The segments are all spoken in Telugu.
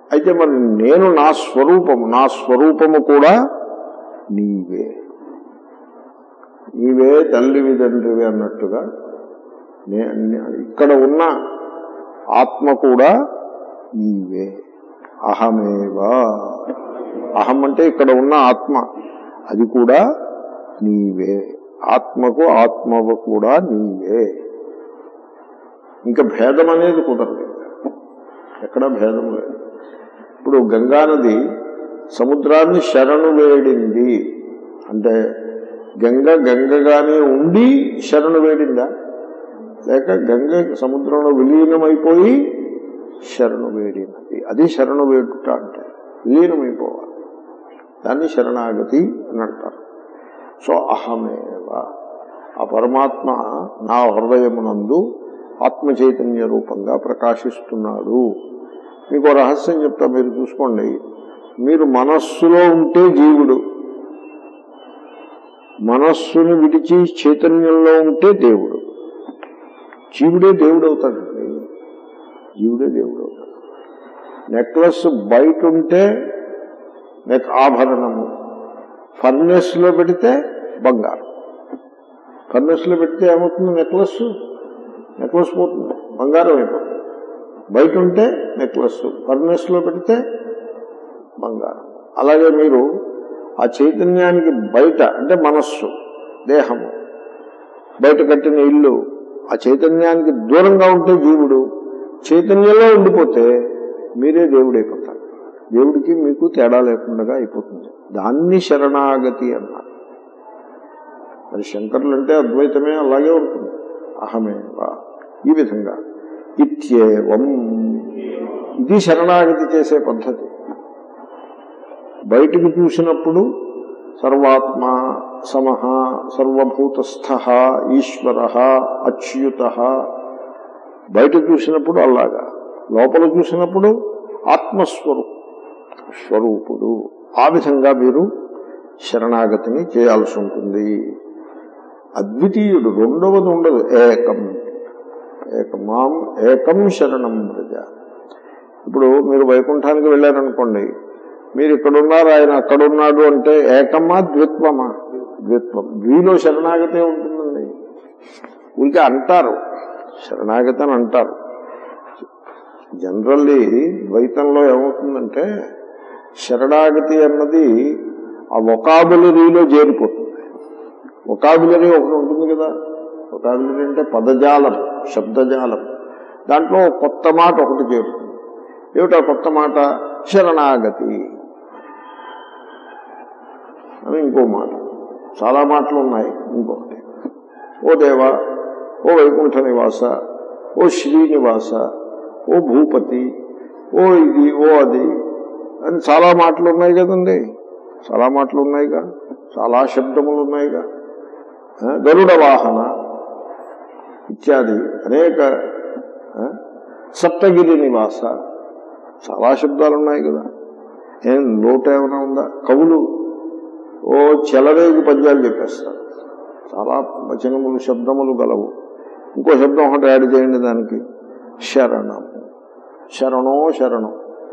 అయితే మరి నేను నా స్వరూపము నా స్వరూపము కూడా నీవే నీవే తల్లివి తండ్రివి అన్నట్టుగా నే- నే- ఇక్కడ ఉన్న ఆత్మ కూడా నీవే అహమేవా అహం అంటే ఇక్కడ ఉన్న ఆత్మ అది కూడా నీవే ఆత్మకు ఆత్మవు కూడా నీవే ఇంకా భేదం అనేది కుదరదు ఎక్కడ భేదం లేదు ఇప్పుడు గంగానది సముద్రాన్ని శరణు వేడింది అంటే గంగ గంగగానే ఉండి శరణు వేడిందా లేక గంగ సముద్రంలో విలీనమైపోయి శరణు వేడినది అది శరణు వేడుట అంటే విలీనమైపోవాలి దాన్ని శరణాగతి అని అంటారు సో అహమేవ ఆ పరమాత్మ నా హృదయమునందు ఆత్మ చైతన్య రూపంగా ప్రకాశిస్తున్నాడు మీకు ఓ రహస్యం చెప్తా మీరు చూసుకోండి మీరు మనస్సులో ఉంటే జీవుడు మనస్సుని విడిచి చైతన్యంలో ఉంటే దేవుడు జీవుడే దేవుడు అవుతాడండి జీవుడే దేవుడు అవుతాడు నెక్లెస్ బయట ఉంటే నెక్ ఆభరణము ఫర్నెస్ లో పెడితే బంగారం ఫర్నెస్ లో పెడితే ఏమవుతుంది నెక్లెస్ నెక్లెస్ పోతుంది బంగారం అయిపోతుంది బయట ఉంటే నెక్లెస్ ఫర్నెస్ లో పెడితే బంగారం అలాగే మీరు ఆ చైతన్యానికి బయట అంటే మనస్సు దేహము బయట కట్టిన ఇల్లు ఆ చైతన్యానికి దూరంగా ఉంటే జీవుడు చైతన్యంలో ఉండిపోతే మీరే దేవుడైపోతారు దేవుడికి మీకు తేడా లేకుండా అయిపోతుంది దాన్ని శరణాగతి అన్నారు మరి శంకరులు అంటే అద్వైతమే అలాగే ఉంటుంది అహమేవా ఈ విధంగా ఇత్యేవం ఇది శరణాగతి చేసే పద్ధతి బయటికి చూసినప్పుడు సర్వాత్మ సమహ సర్వభూతస్థ ఈశ్వర అచ్యుత బయట చూసినప్పుడు అలాగా లోపల చూసినప్పుడు ఆత్మస్వరూ స్వరూపుడు ఆ విధంగా మీరు శరణాగతిని చేయాల్సి ఉంటుంది అద్వితీయుడు రెండవది ఉండదు ఏకం ఏకమాం ఏకం శరణం ప్రజ ఇప్పుడు మీరు వైకుంఠానికి వెళ్ళారనుకోండి మీరు ఇక్కడున్నారు ఆయన అక్కడున్నాడు అంటే ఏకమా ద్విత్వమా ద్విత్వం ద్విలో శరణాగతే ఉంటుందండి ఊరికే అంటారు శరణాగతి అని అంటారు జనరల్లీ ద్వైతంలో ఏమవుతుందంటే శరణాగతి అన్నది ఆ ఒకాబులరీలో చేరిపోతుంది ఒకాబులరీ ఒకటి ఉంటుంది కదా ఒకాబులరీ అంటే పదజాలం శబ్దజాలం దాంట్లో ఒక కొత్త మాట ఒకటి చేరుతుంది ఏమిటా కొత్త మాట శరణాగతి అని ఇంకో మాట చాలా మాటలు ఉన్నాయి ఇంకొకటి ఓ దేవా ఓ వైకుంఠ నివాస ఓ శ్రీనివాస ఓ భూపతి ఓ ఇది ఓ అది అని చాలా మాటలు ఉన్నాయి కదండి చాలా మాటలు ఉన్నాయిగా చాలా శబ్దములు ఉన్నాయిగా ఆ, గరుడ వాహన ఇత్యాది అనేక ఆ, సప్తగిరి నివాస చాలా శబ్దాలు ఉన్నాయి కదా ఏం లోటు ఏమైనా ఉందా కవులు ఓ చెలరేగి పద్యాలు చెప్పేస్తారు చాలా వచనములు శబ్దములు గలవు ఇంకో శబ్దం ఒకటి యాడ్ చేయండి దానికి శరణం శరణో శరణం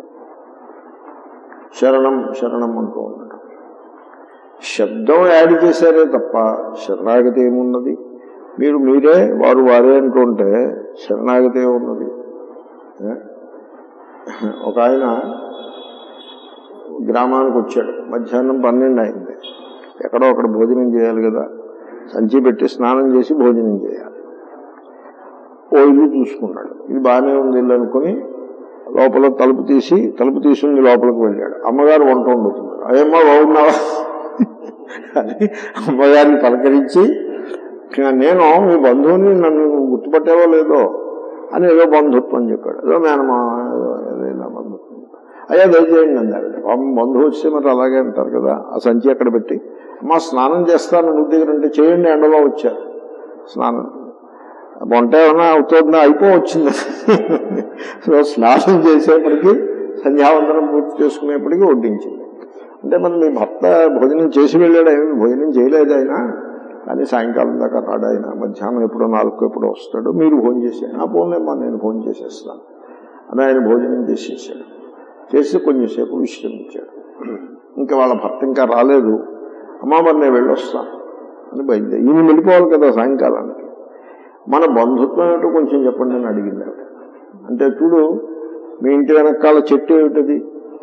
శరణం శరణం అంటూ ఉన్నాడు శబ్దం యాడ్ చేశారే తప్ప శరణాగతి ఏమున్నది మీరు మీరే వారు వారే అంటుంటే శరణాగతి ఏమున్నది ఏ? ఒక ఆయన గ్రామానికి వచ్చాడు మధ్యాహ్నం పన్నెండు అయింది ఎక్కడో అక్కడ భోజనం చేయాలి కదా సంచి పెట్టి స్నానం చేసి భోజనం చేయాలి ఓ ఇల్లు చూసుకున్నాడు ఇది బాగానే ఉంది ఇల్లు అనుకుని లోపల తలుపు తీసి తలుపు తీసుకుని లోపలికి వెళ్ళాడు అమ్మగారు వంట వండుతున్నాడు అయ్యమ్మా బాగున్నావా అని అమ్మగారిని పలకరించి నేను మీ బంధువుని నన్ను గుర్తుపట్టావో లేదో అని ఏదో బంధుత్వం చెప్పాడు ఏదో మేనమా ఏదో ఏదైనా బంధుత్వం అయ్యా దయచేయండి అందాడు పాపం బంధువు వస్తే మరి అలాగే అంటారు కదా ఆ సంచి అక్కడ పెట్టి అమ్మా స్నానం చేస్తాను నువ్వు దగ్గర అంటే చేయండి ఎండలో వచ్చారు స్నానం వంట ఏమైనా అవుతుందా అయిపోవచ్చింది సో స్నానం చేసేప్పటికి సంధ్యావందనం పూర్తి చేసుకునేప్పటికీ వడ్డించింది అంటే మరి మీ భర్త భోజనం చేసి వెళ్ళాడు ఏమి భోజనం చేయలేదు ఆయన కానీ సాయంకాలం దాకా రాడు ఆయన మధ్యాహ్నం ఎప్పుడో నాలుగు ఎప్పుడో వస్తాడు మీరు భోజనం చేశాను ఆ పోలేమ్మా నేను భోజనం చేసేస్తాను అని ఆయన భోజనం చేసేసాడు చేసి కొంచెంసేపు విశ్రమించాడు ఇంకా వాళ్ళ భర్త ఇంకా రాలేదు అమ్మా మరి నేను వెళ్ళొస్తాను అని బయలుదేరి ఈయన వెళ్ళిపోవాలి కదా సాయంకాలానికి మన బంధుత్వం ఏమిటో కొంచెం చెప్పండి అని అడిగింది ఆవిడ అంటే చూడు మీ ఇంటి వెనకాల చెట్టు ఏమిటది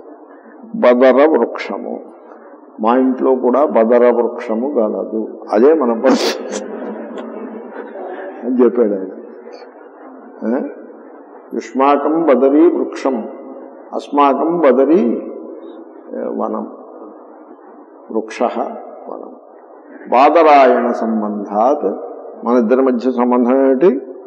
బదర వృక్షము మా ఇంట్లో కూడా బదర వృక్షము గలదు అదే మన పరిస్థితి అని చెప్పాడు ఆయన ఆ? యుష్మాకం బదరీ వృక్షం అస్మాకం బదరీ ఏ, వనం వృక్ష వనం బాదరాయణ సంబంధాత్ మన ఇద్దరి మధ్య సంబంధం ఏమిటి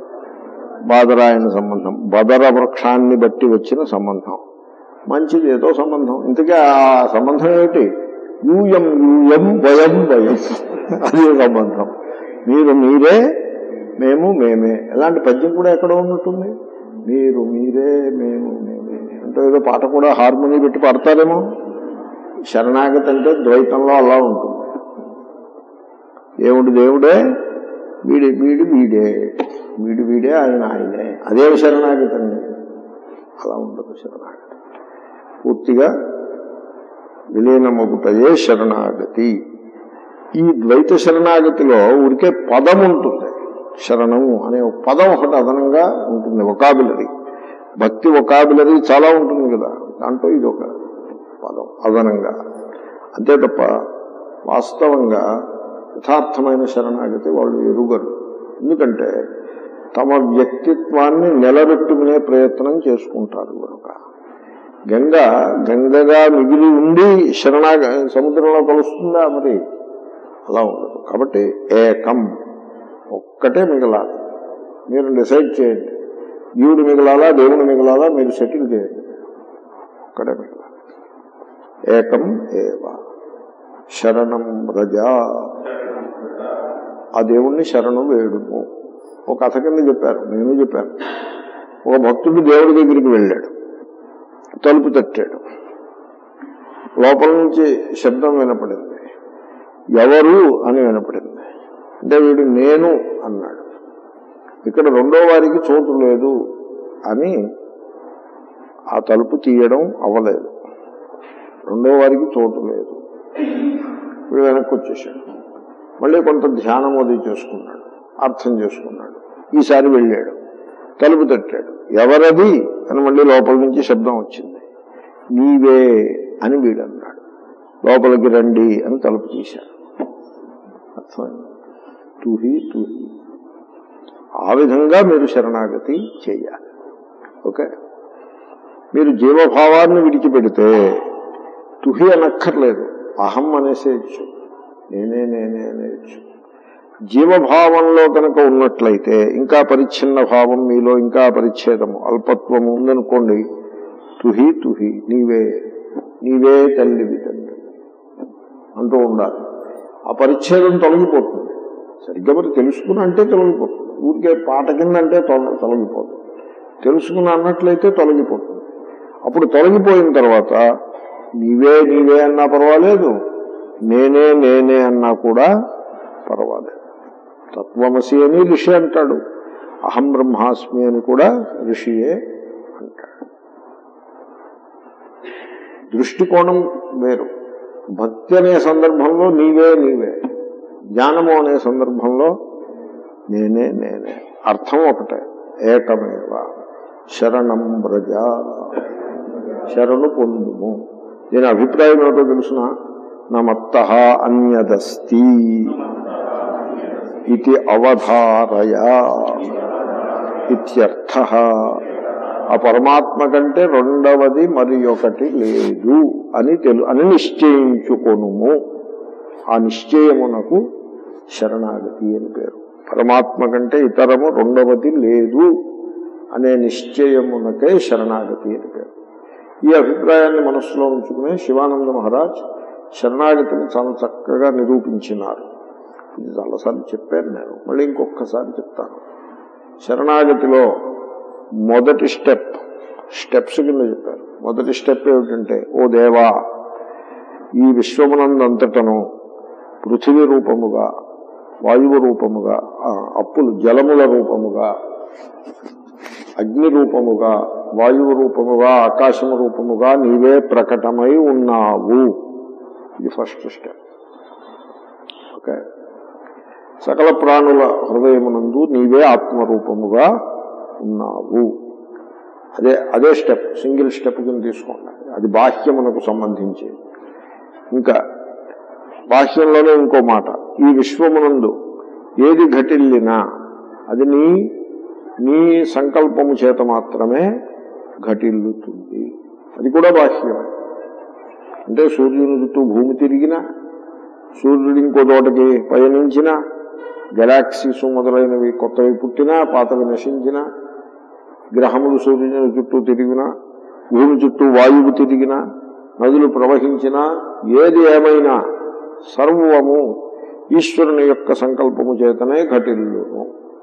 బాదరాయణ సంబంధం బదర వృక్షాన్ని బట్టి వచ్చిన సంబంధం మంచిది ఏదో సంబంధం ఇంతకీ ఆ సంబంధం ఏమిటి యూయం యూయం వయం వయం అదే సంబంధం మీరు మీరే మేము మేమే ఎలాంటి పద్యం కూడా ఎక్కడ ఉన్నట్టుంది మీరు మీరే మేము మేమే అంటే ఏదో పాట కూడా హార్మోని పెట్టి పాడతారేమో శరణాగతి అంటే ద్వైతంలో అలా ఉంటుంది దేవుడు దేవుడే వీడి వీడి వీడే వీడి వీడే ఆయన ఆయనే అదే శరణాగతి అండి అలా ఉండదు శరణాగతి పూర్తిగా విలీనమొకటయే శరణాగతి ఈ ద్వైత శరణాగతిలో ఊరికే పదం ఉంటుంది శరణము అనే ఒక పదం ఒకటి అదనంగా ఉంటుంది ఒకాబులరీ భక్తి ఒకాబులరీ చాలా ఉంటుంది కదా దాంట్లో ఇది ఒక పదం అదనంగా అంతే తప్ప వాస్తవంగా యథార్థమైన శరణాగతి వాళ్ళు ఎరుగరు ఎందుకంటే తమ వ్యక్తిత్వాన్ని నిలబెట్టుకునే ప్రయత్నం చేసుకుంటారు కనుక గంగ గంగగా మిగిలి ఉండి శరణాగ సముద్రంలో కలుస్తుందా మరి అలా ఉండదు కాబట్టి ఏకం ఒక్కటే మిగలాలి మీరు డిసైడ్ చేయండి జీవుడు మిగలాలా దేవుడు మిగలాలా మీరు సెటిల్ చేయండి ఒక్కటే మిగలాలి ఏకం ఏవ శరణం రజా ఆ దేవుణ్ణి శరణు వేడుము ఒక కథ కింద చెప్పారు నేను చెప్పాను ఒక భక్తుడు దేవుడి దగ్గరికి వెళ్ళాడు తలుపు తట్టాడు లోపల నుంచి శబ్దం వినపడింది ఎవరు అని వినపడింది అంటే వీడు నేను అన్నాడు ఇక్కడ రెండో వారికి చోటు లేదు అని ఆ తలుపు తీయడం అవ్వలేదు రెండో వారికి చోటు లేదు వీడు వెనక్కి వచ్చేసాడు మళ్ళీ కొంత ధ్యానం అది చేసుకున్నాడు అర్థం చేసుకున్నాడు ఈసారి వెళ్ళాడు తలుపు తట్టాడు ఎవరది అని మళ్ళీ లోపల నుంచి శబ్దం వచ్చింది నీవే అని వీడు అన్నాడు లోపలికి రండి అని తలుపు తీశాడు అర్థమైంది తుహి తుహి ఆ విధంగా మీరు శరణాగతి చేయాలి ఓకే మీరు జీవభావాన్ని విడిచిపెడితే తుహి అనక్కర్లేదు అహం అనేసేయచ్చు నేనే నేనే అనేయచ్చు జీవభావంలో కనుక ఉన్నట్లయితే ఇంకా పరిచ్ఛిన్న భావం మీలో ఇంకా పరిచ్ఛేదము అల్పత్వము ఉందనుకోండి తుహి తుహి నీవే నీవే తల్లివి తండ్రి అంటూ ఉండాలి ఆ పరిచ్ఛేదం తొలగిపోతుంది సరిగ్గా మరి తెలుసుకుని అంటే తొలగిపోతుంది ఊరికే పాట కింద అంటే తొల- తొలగిపోతుంది తెలుసుకుని అన్నట్లయితే తొలగిపోతుంది అప్పుడు తొలగిపోయిన తర్వాత నీవే నీవే అన్నా పర్వాలేదు నేనే నేనే అన్నా కూడా పర్వాలేదు తత్వమసి అని ఋషి అంటాడు అహం బ్రహ్మాస్మి అని కూడా ఋషియే అంటాడు దృష్టికోణం వేరు భక్తి అనే సందర్భంలో నీవే నీవే జ్ఞానము అనే సందర్భంలో నేనే నేనే అర్థం ఒకటే ఏకమేవ శరణం వ్రజ శరణు పొందుము దీని అభిప్రాయం ఏమిటో తెలుసిన నమత్త అన్యదస్తి ఇది అవధారయ ఇత్యర్థ ఆ పరమాత్మ కంటే రెండవది మరి ఒకటి లేదు అని తెలు అని నిశ్చయించుకొనుము ఆ నిశ్చయమునకు శరణాగతి అని పేరు పరమాత్మ కంటే ఇతరము రెండవది లేదు అనే నిశ్చయమునకే శరణాగతి అని పేరు ఈ అభిప్రాయాన్ని మనస్సులో ఉంచుకునే శివానంద మహారాజ్ శరణాగతిని చాలా చక్కగా నిరూపించినారు ఇది చాలాసార్లు చెప్పాను నేను మళ్ళీ ఇంకొకసారి చెప్తాను శరణాగతిలో మొదటి స్టెప్ స్టెప్స్ కింద చెప్పారు మొదటి స్టెప్ ఏమిటంటే ఓ దేవా ఈ విశ్వమునందంతటను పృథివీ రూపముగా వాయువు రూపముగా ఆ, అప్పులు జలముల రూపముగా అగ్ని రూపముగా వాయువు రూపముగా ఆకాశము రూపముగా నీవే ప్రకటమై ఉన్నావు ఇది ఫస్ట్ స్టెప్ ఓకే సకల ప్రాణుల హృదయమునందు నీవే ఆత్మరూపముగా ఉన్నావు అదే అదే స్టెప్ సింగిల్ స్టెప్ కింద తీసుకోండి అది బాహ్యమునకు సంబంధించి ఇంకా బాహ్యంలోనే ఇంకో మాట ఈ విశ్వమునందు ఏది ఘటిల్లినా అది నీ నీ సంకల్పము చేత మాత్రమే ఘటిల్లుతుంది అది కూడా బాహ్యమే అంటే సూర్యుని చుట్టూ భూమి తిరిగినా సూర్యుడు ఇంకో చోటకి పయనించినా గెలాక్సీస్ మొదలైనవి కొత్తవి పుట్టినా పాతవి నశించినా గ్రహములు సూర్యుని చుట్టూ తిరిగినా భూమి చుట్టూ వాయువు తిరిగినా నదులు ప్రవహించినా ఏది ఏమైనా సర్వము ఈశ్వరుని యొక్క సంకల్పము చేతనే ఘటిల్లును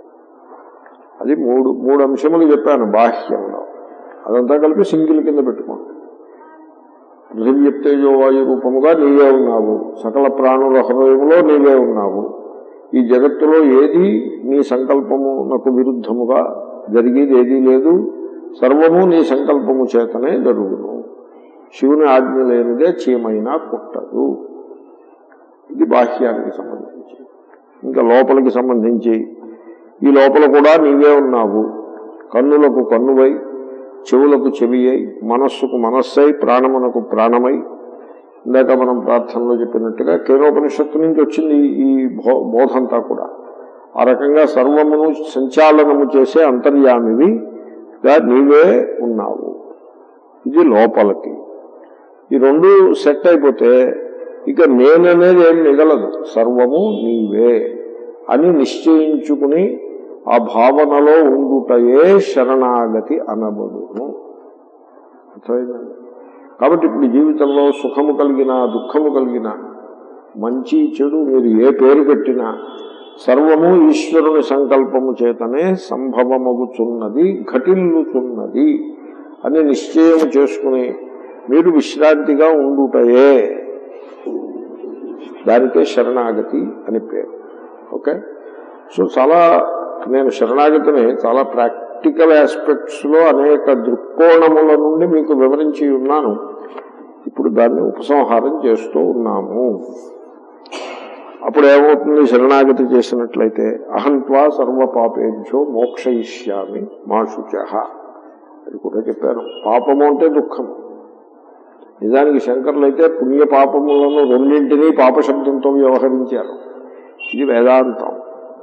అది మూడు మూడు అంశములు చెప్పాను బాహ్యంలో అదంతా కలిపి సింగిల్ కింద పెట్టుకోండి పృథివ్యప్తేజో వాయు రూపముగా నీవే ఉన్నావు సకల ప్రాణుల హృదయములో నీవే ఉన్నావు ఈ జగత్తులో ఏది నీ సంకల్పమునకు విరుద్ధముగా జరిగేది ఏదీ లేదు సర్వము నీ సంకల్పము చేతనే జరుగును శివుని ఆజ్ఞ లేనిదే చీమైనా పుట్టదు ఇది బాహ్యానికి సంబంధించి ఇంకా లోపలికి సంబంధించి ఈ లోపల కూడా నీవే ఉన్నావు కన్నులకు కన్నువై చెవులకు చెవి అయి మనస్సుకు మనస్సై ప్రాణమునకు ప్రాణమై ఇందాక మనం ప్రార్థనలో చెప్పినట్టుగా కేనోపనిషత్తు నుంచి వచ్చింది ఈ బో బోధంతా కూడా ఆ రకంగా సర్వమును సంచాలనము చేసే అంతర్యామివిగా నీవే ఉన్నావు ఇది లోపలికి ఈ రెండు సెట్ అయిపోతే ఇక నేననేది ఏం మిగలదు సర్వము నీవే అని నిశ్చయించుకుని ఆ భావనలో ఉండుటయే శరణాగతి అనబడును అర్థమైందండి కాబట్టి ఇప్పుడు జీవితంలో సుఖము కలిగిన దుఃఖము కలిగిన మంచి చెడు మీరు ఏ పేరు పెట్టినా సర్వము ఈశ్వరుని సంకల్పము చేతనే సంభవమగుచున్నది ఘటిల్లుచున్నది అని నిశ్చయం చేసుకుని మీరు విశ్రాంతిగా ఉండుటయే దానికే శరణాగతి అని పేరు ఓకే సో చాలా నేను శరణాగతిని చాలా ప్రాక్టికల్ ఆస్పెక్ట్స్ లో అనేక దృక్కోణముల నుండి మీకు వివరించి ఉన్నాను ఇప్పుడు దాన్ని ఉపసంహారం చేస్తూ ఉన్నాము అప్పుడు ఏమవుతుంది శరణాగతి చేసినట్లయితే అహంత్వా సర్వ పాపేభ్యో మోక్షయిష్యామి మా శుచ అది కూడా చెప్పాను పాపము అంటే దుఃఖం నిజానికి శంకర్లు అయితే పుణ్య పాపములను రెండింటినీ పాపశబ్దంతో వ్యవహరించారు ఇది వేదాంతం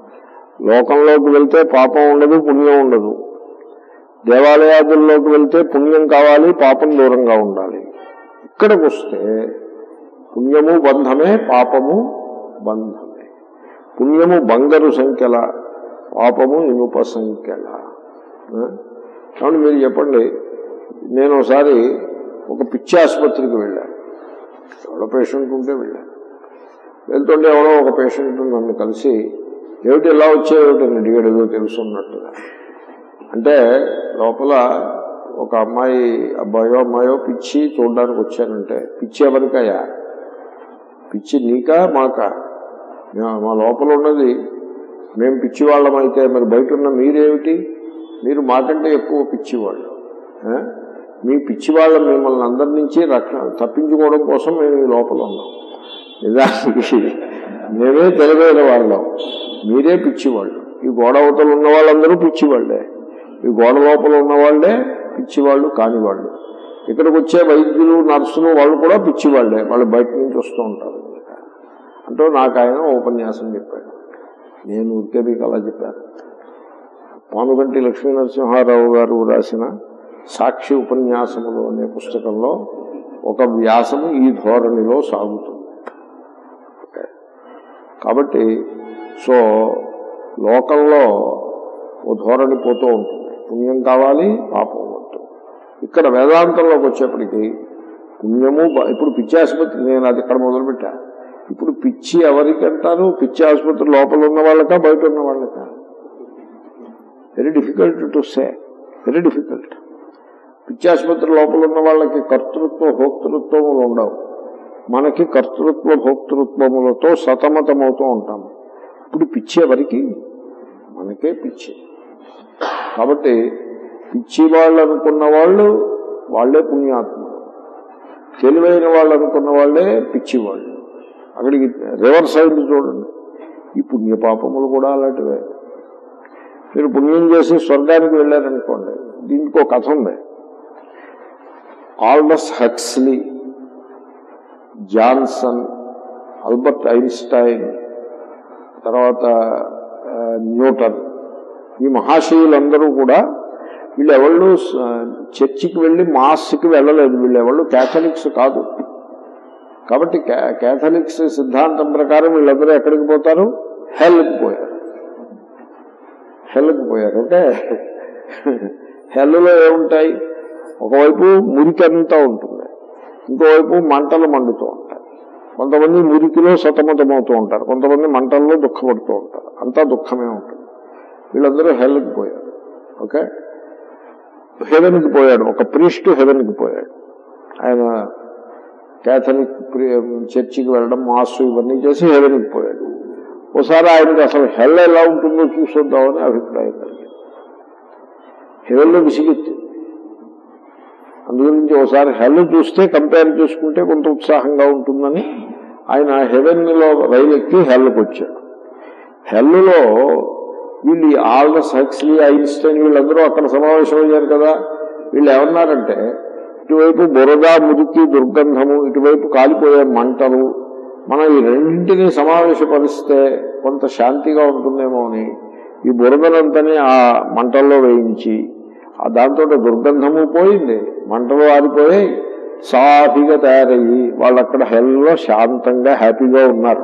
లోకంలోకి వెళ్తే పాపం ఉండదు పుణ్యం ఉండదు దేవాలయాదుల్లోకి వెళ్తే పుణ్యం కావాలి పాపం దూరంగా ఉండాలి ఇక్కడికి వస్తే పుణ్యము బంధమే పాపము బంధమే పుణ్యము బంగారు సంఖ్యల పాపము ఇనుప సంఖ్యల ఆ? కాబట్టి మీరు చెప్పండి నేను ఒకసారి ఒక పిచ్చి ఆసుపత్రికి వెళ్ళాను ఎవడో పేషెంట్ ఉంటే వెళ్ళాను వెళ్తుంటే ఎవడో ఒక పేషెంట్ నన్ను కలిసి ఏమిటి ఎలా వచ్చాయేమిటి అని అడిగాడు ఏదో తెలుసున్నట్టుగా అంటే లోపల ఒక అమ్మాయి అబ్బాయో అమ్మాయో పిచ్చి చూడడానికి వచ్చానంటే పిచ్చి ఎవరికయ్యా పిచ్చి నీకా మాకా మా- మా లోపల ఉన్నది మేము పిచ్చివాళ్ళం అయితే మరి బయట ఉన్న మీరేమిటి మీరు మాకంటే ఎక్కువ పిచ్చివాళ్ళు ఆ? మీ పిచ్చివాళ్ళం మిమ్మల్ని అందరి నుంచి రక్షణ తప్పించుకోవడం కోసం మేము ఈ లోపల ఉన్నాం నిజానికి మేమే తెలివైన వాళ్ళం మీరే పిచ్చివాళ్ళు ఈ గోడ అవతలు ఉన్న వాళ్ళందరూ పిచ్చివాళ్లే ఈ గోడ లోపల ఉన్న వాళ్ళే పిచ్చివాళ్ళు కానివాళ్ళు ఇక్కడికి వచ్చే వైద్యులు నర్సులు వాళ్ళు కూడా పిచ్చివాళ్లే వాళ్ళు బయట నుంచి వస్తూ ఉంటారు అంటూ నాకు ఆయన ఉపన్యాసం చెప్పాడు నేను ఊరికే మీకు అలా చెప్పాను పానుగంటి లక్ష్మీ నరసింహారావు గారు రాసిన సాక్షి ఉపన్యాసములు అనే పుస్తకంలో ఒక వ్యాసము ఈ ధోరణిలో సాగుతుంది ఓకే. కాబట్టి సో లోకంలో ఓ ధోరణి పోతూ ఉంటుంది పుణ్యం కావాలి పాపం వద్దు ఇక్కడ వేదాంతంలోకి వచ్చేప్పటికి పుణ్యము బ- ఇప్పుడు పిచ్చి ఆసుపత్రి నేను అది ఇక్కడ మొదలుపెట్టా ఇప్పుడు పిచ్చి ఎవరికి అంటారు పిచ్చి ఆసుపత్రి లోపల ఉన్న వాళ్ళకా బయట ఉన్న వాళ్ళకా very difficult to say very difficult పిచ్చి ఆసుపత్రి లోపల ఉన్న వాళ్ళకి కర్తృత్వ భోక్తృత్వములు ఉండవు మనకి కర్తృత్వ భోక్తృత్వములతో సతమతమవుతూ ఉంటాము ఇప్పుడు పిచ్చి ఎవరికి మనకే పిచ్చి కాబట్టి పిచ్చి వాళ్ళు అనుకున్న వాళ్ళు వాళ్ళే పుణ్యాత్ములు తెలివైన వాళ్ళు అనుకున్న వాళ్ళే పిచ్చి వాళ్ళు అక్కడికి రివర్స్ అయింది చూడండి ఈ పుణ్య పాపములు కూడా అలాంటివే మీరు పుణ్యం చేసి స్వర్గానికి వెళ్ళారనుకోండి దీనికి ఒక కథ ఉంది Aldous Huxley Johnson Albert Einstein తర్వాత ఆ, న్యూటన్ ఈ మహాశయులందరూ కూడా వీళ్ళు ఎవళ్ళు స- చర్చికి వెళ్ళి మాస్కి వెళ్ళలేదు వీళ్ళు ఎవళ్ళు క్యాథలిక్స్ కాదు కాబట్టి క్యా- క్యాథలిక్స్ సిద్ధాంతం ప్రకారం వీళ్ళందరూ ఎక్కడికి పోతారు హెల్కి పోయారు హెల్కి పోయారు అంటే హెల్లో ఏముంటాయి ఒకవైపు మురికంతా ఉంటుంది ఇంకోవైపు మంటలు మండుతూ ఉంటాయి కొంతమంది మురికిలో సతమతమవుతూ ఉంటారు కొంతమంది మంటల్లో దుఃఖపడుతూ ఉంటారు అంతా దుఃఖమే ఉంటుంది వీళ్ళందరూ హెల్కి పోయారు ఓకే హెవెన్కి పోయాడు ఒక ప్రీస్ట్ హెవెన్కి పోయాడు ఆయన క్యాథలిక్ ప్రి- చర్చికి వెళ్ళడం మాసు ఇవన్నీ చేసి హెవెన్కి పోయాడు ఒకసారి ఆయనకి అసలు హెల్ ఎలా ఉంటుందో చూసొద్దామని అభిప్రాయం కలిగింది హెవెన్లో విసిగెత్తింది అందుగురించి ఒకసారి హెల్ చూస్తే కంపేర్ చేసుకుంటే కొంత ఉత్సాహంగా ఉంటుందని ఆయన హెవెన్లో రైలు ఎక్కి హెల్కి వచ్చాడు హెల్లో వీళ్ళు ఈ ఆల్డస్ హక్స్లీ ఐన్స్టైన్ వీళ్ళందరూ అక్కడ సమావేశం అయ్యారు కదా వీళ్ళు ఏమన్నారంటే ఇటువైపు బురద మురికి దుర్గంధము ఇటువైపు కాలిపోయే మంటలు మనం ఈ రెండింటినీ సమావేశపరిస్తే కొంత శాంతిగా ఉంటుందేమో అని ఈ బురదనంతని ఆ మంటల్లో వేయించి ఆ దాంతో దుర్గంధము పోయింది మంటలు ఆరిపోయి సాఫీగా తయారయ్యి వాళ్ళు అక్కడ హెల్లో శాంతంగా హ్యాపీగా ఉన్నారు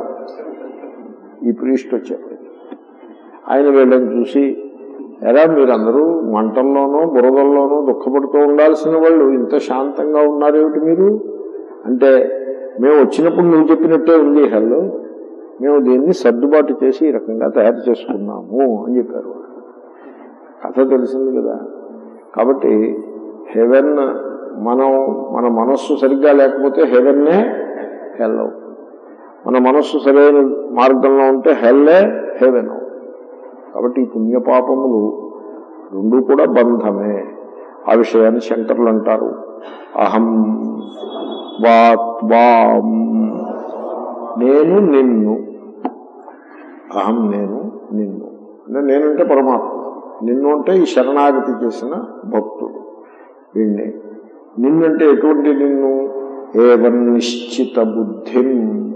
ఈ ప్రీస్ట్ వచ్చారు ఆయన వీళ్ళని చూసి ఎరా మీరందరూ మంటల్లోనూ బురదల్లోనూ దుఃఖపడుతూ ఉండాల్సిన వాళ్ళు ఇంత శాంతంగా ఉన్నారేమిటి మీరు అంటే మేము వచ్చినప్పుడు నువ్వు చెప్పినట్టే ఉంది హెల్ మేము దీన్ని సర్దుబాటు చేసి ఈ రకంగా తయారు చేసుకున్నాము అని చెప్పారు వాళ్ళు. కథ తెలిసింది కదా కాబట్టి హెవెన్ మనం మన మనస్సు సరిగ్గా లేకపోతే హెవెన్నే హెల్ అవుతుంది మన మనస్సు సరైన మార్గంలో ఉంటే హెల్లే హెవెన్ అవుతుంది కాబట్టి ఈ పుణ్యపాపములు రెండు కూడా బంధమే ఆ విషయాన్ని శంకరులు అంటారు అహం వాత్వాం నేను నిన్ను అహం నేను నిన్ను అంటే నేనంటే పరమాత్మ నిన్ను అంటే ఈ శరణాగతి చేసిన భక్తుడు వీణ్ణి నిన్నంటే ఎటువంటి నిన్ను ఏవన్ నిశ్చిత బుద్ధిం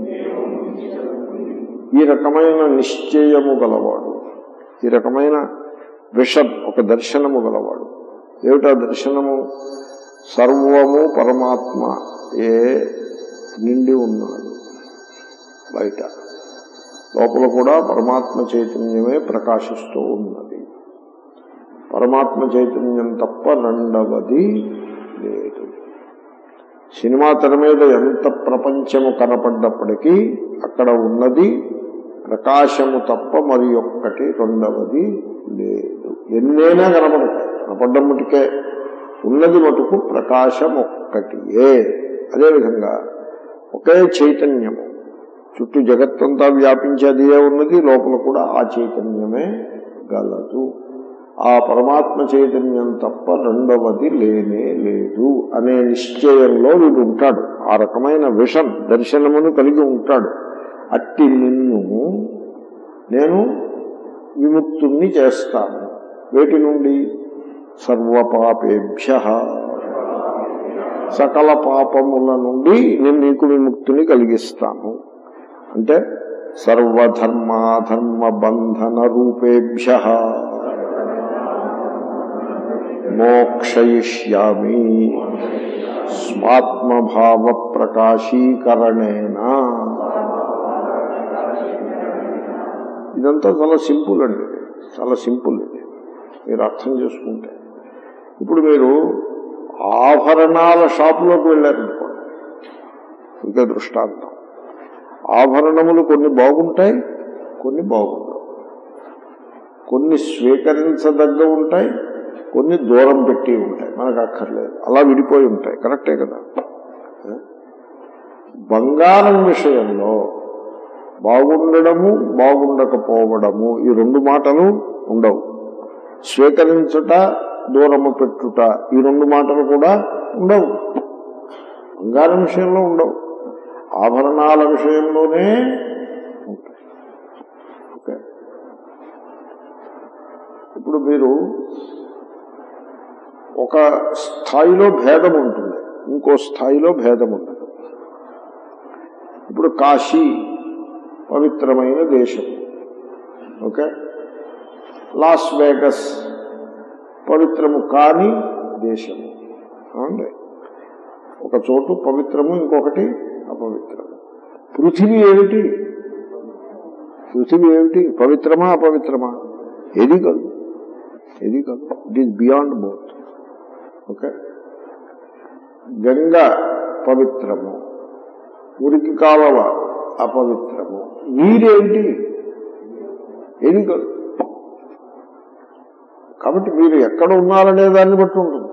ఈ రకమైన నిశ్చయము గలవాడు ఈ రకమైన విషన్ ఒక దర్శనము గలవాడు ఏమిటా దర్శనము సర్వము పరమాత్మ ఏ నిండి ఉన్నాడు బయట లోపల కూడా పరమాత్మ చైతన్యమే ప్రకాశిస్తూ ఉన్నది పరమాత్మ చైతన్యం తప్ప రెండవది లేదు సినిమా తెర మీద ఎంత ప్రపంచము కనపడ్డప్పటికీ అక్కడ ఉన్నది ప్రకాశము తప్ప మరి ఒక్కటి రెండవది లేదు ఎన్నైనా కనపడతాయి కనపడ్డం మటుకే ఉన్నది మటుకు ప్రకాశం ఒక్కటియే అదేవిధంగా ఒకే చైతన్యము చుట్టూ జగత్తంతా వ్యాపించేదియే ఉన్నది లోపల కూడా ఆ చైతన్యమే గలదు ఆ పరమాత్మ చైతన్యం తప్ప రెండవది లేనే లేదు అనే నిశ్చయంలో వీడు ఉంటాడు ఆ రకమైన విషన్ దర్శనమును కలిగి ఉంటాడు అట్టి నిన్ను నేను విముక్తుణ్ణి చేస్తాను వేటి నుండి సర్వపాపేభ్య సకల పాపముల నుండి నేను నీకు విముక్తిని కలిగిస్తాను అంటే సర్వధర్మాధర్మ బంధన రూపేభ్య మోక్షయిష్యామి స్వాత్మభావ ప్రకాశీకరణేన ఇదంతా చాలా సింపుల్ అండి చాలా సింపుల్ ఇది మీరు అర్థం చేసుకుంటే ఇప్పుడు మీరు ఆభరణాల షాపులోకి వెళ్ళారనుకోండి ఇంకా దృష్టాంతం ఆభరణములు కొన్ని బాగుంటాయి కొన్ని బాగుండవు కొన్ని స్వీకరించదగ్గ ఉంటాయి కొన్ని దూరం పెట్టి ఉంటాయి మనకు అక్కర్లేదు అలా విడిపోయి ఉంటాయి కరెక్టే కదా బంగారం విషయంలో బాగుండడము బాగుండకపోవడము ఈ రెండు మాటలు ఉండవు స్వీకరించుట దూరము పెట్టుట ఈ రెండు మాటలు కూడా ఉండవు బంగారం విషయంలో ఉండవు ఆభరణాల విషయంలోనే ఉంటాయి ఓకే ఇప్పుడు మీరు ఒక స్థాయిలో భేదం ఉంటుంది ఇంకో స్థాయిలో భేదం ఉండదు ఇప్పుడు కాశీ పవిత్రమైన దేశం ఓకే లాస్ వేగస్ పవిత్రము కాని దేశము అండి ఒక చోటు పవిత్రము ఇంకొకటి అపవిత్రము పృథివీ ఏమిటి పృథివీ ఏమిటి పవిత్రమా అపవిత్రమా ఏది కాదు ఏది కాదు it is beyond both okay Ganga పవిత్రము మురికి కాలవ అపవిత్రము నీరేంటి ఏది కాదు కాబట్టి మీరు ఎక్కడ ఉన్నారనే దాన్ని బట్టి ఉంటుంది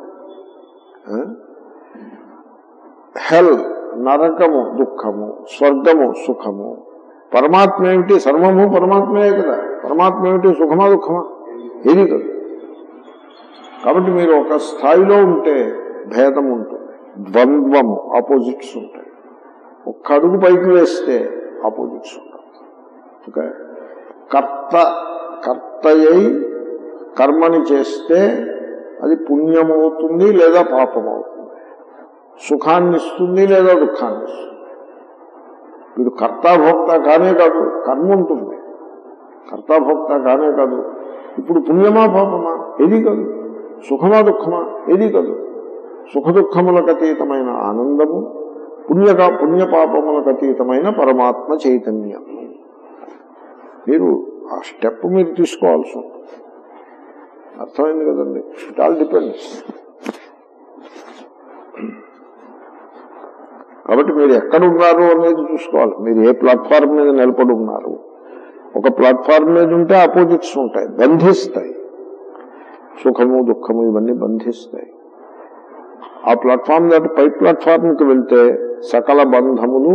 హెల్ నరకము దుఃఖము స్వర్గము సుఖము పరమాత్మ ఏమిటి సర్వము పరమాత్మయే కదా పరమాత్మ ఏమిటి సుఖమా దుఃఖమా ఏది కాదు కాబట్టి మీరు ఒక స్థాయిలో ఉంటే భేదం ఉంటుంది ద్వంద్వము ఆపోజిట్స్ ఉంటాయి ఒక్క అడుగు పైకి వేస్తే ఆపోజిట్స్ ఉంటాయి ఓకే కర్త కర్తయ్యి కర్మని చేస్తే అది పుణ్యమవుతుంది లేదా పాపమవుతుంది సుఖాన్ని ఇస్తుంది లేదా దుఃఖాన్ని ఇస్తుంది వీడు కర్తాభోక్త కానే కాదు కర్మ ఉంటుంది కర్తాభోక్త కానే కాదు ఇప్పుడు పుణ్యమా పాపమా ఏది కాదు సుఖమా దుఃఖమా ఏది కాదు సుఖ దుఃఖములకు అతీతమైన ఆనందము పుణ్యక పుణ్యపాపములకు అతీతమైన పరమాత్మ చైతన్యం మీరు ఆ స్టెప్ మీరు తీసుకోవాల్సి ఉంటుంది అర్థమైంది కదండి ఇట్ ఆల్ డిపెండ్స్ కాబట్టి మీరు ఎక్కడ ఉన్నారు అనేది చూసుకోవాలి మీరు ఏ ప్లాట్ఫామ్ మీద నిలబడి ఉన్నారు ఒక ప్లాట్ఫామ్ మీద ఉంటే ఆపోజిట్స్ ఉంటాయి బంధిస్తాయి సుఖము దుఃఖము ఇవన్నీ బంధిస్తాయి ఆ ప్లాట్ఫామ్ దాటి పై ప్లాట్ఫామ్కి వెళ్తే సకల బంధములు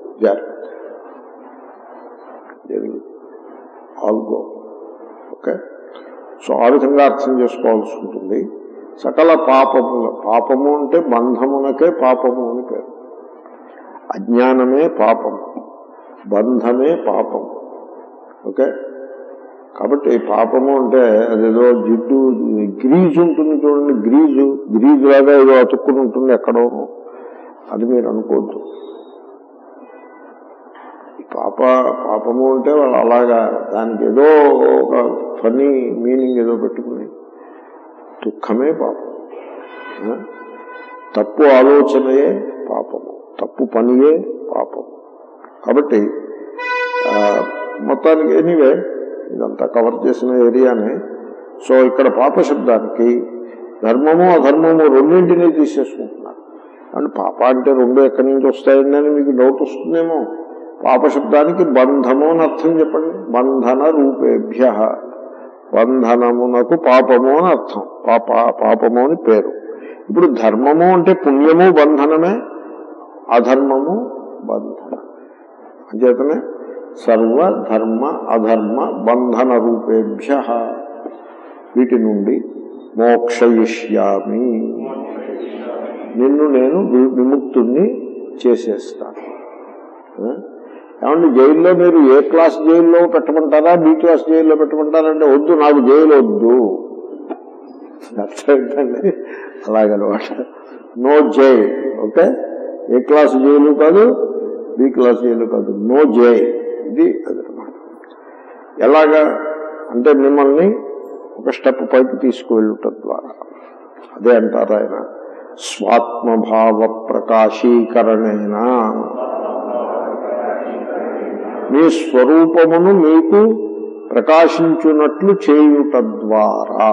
జాగ్రత్త ఆల్ గో ఓకే సో ఆ విధంగా అర్థం చేసుకోవాల్సి ఉంటుంది సకల పాపముల పాపము అంటే బంధమునకే పాపము అని పేరు అజ్ఞానమే పాపము బంధమే పాపము ఓకే కాబట్టి పాపము అంటే అదేదో జిడ్డు గ్రీజు ఉంటుంది చూడండి గ్రీజు గ్రీజు లాగా ఏదో అతుక్కుని ఉంటుంది ఎక్కడో అది మీరు అనుకోవద్దు పాప పాపము అంటే వాళ్ళు అలాగా దానికి ఏదో ఒక ఫనీ మీనింగ్ ఏదో పెట్టుకుని దుఃఖమే పాపం ఆ? తప్పు ఆలోచనయే పాపము తప్పు పనియే పాపము కాబట్టి ఆ, మొత్తానికి ఎనీవే ఇదంతా కవర్ చేసిన ఏరియానే సో ఇక్కడ పాప శబ్దానికి ధర్మము అధర్మము రెండింటినీ తీసేసుకుంటున్నారు అంటే పాప అంటే రెండు ఎక్కడి నుంచి వస్తాయండి అని మీకు డౌట్ వస్తుందేమో పాప శబ్దానికి బంధము అని అర్థం చెప్పండి బంధన రూపేభ్య బంధనమునకు పాపము అని అర్థం పాప పాపము అని పేరు ఇప్పుడు ధర్మము అంటే పుణ్యము బంధనమే అధర్మము బంధన అంచేతనే సర్వ ధర్మ అధర్మ బంధన రూపేభ్య వీటి నుండి మోక్షయిష్యామి నిన్ను నేను వి- విముక్తుణ్ణి చేసేస్తాను ఆ? ఏమంటే జైల్లో మీరు ఏ క్లాస్ జైల్లో పెట్టమంటారా బి క్లాస్ జైల్లో పెట్టమంటారా అంటే వద్దు నాకు జైలు వద్దు అర్థమైందండి అలాగనమాట no jail okay A class jail కాదు బి క్లాస్ జైలు కాదు నో జైల్ ఇది అదనమాట ఎలాగా అంటే మిమ్మల్ని ఒక స్టెప్ పైకి తీసుకువెళ్ళుట ద్వారా అదే అంటారు ఆయన స్వాత్మభావ ప్రకాశీకరణేన మీ స్వరూపమును మీకు ప్రకాశించున్నట్లు చేయుట ద్వారా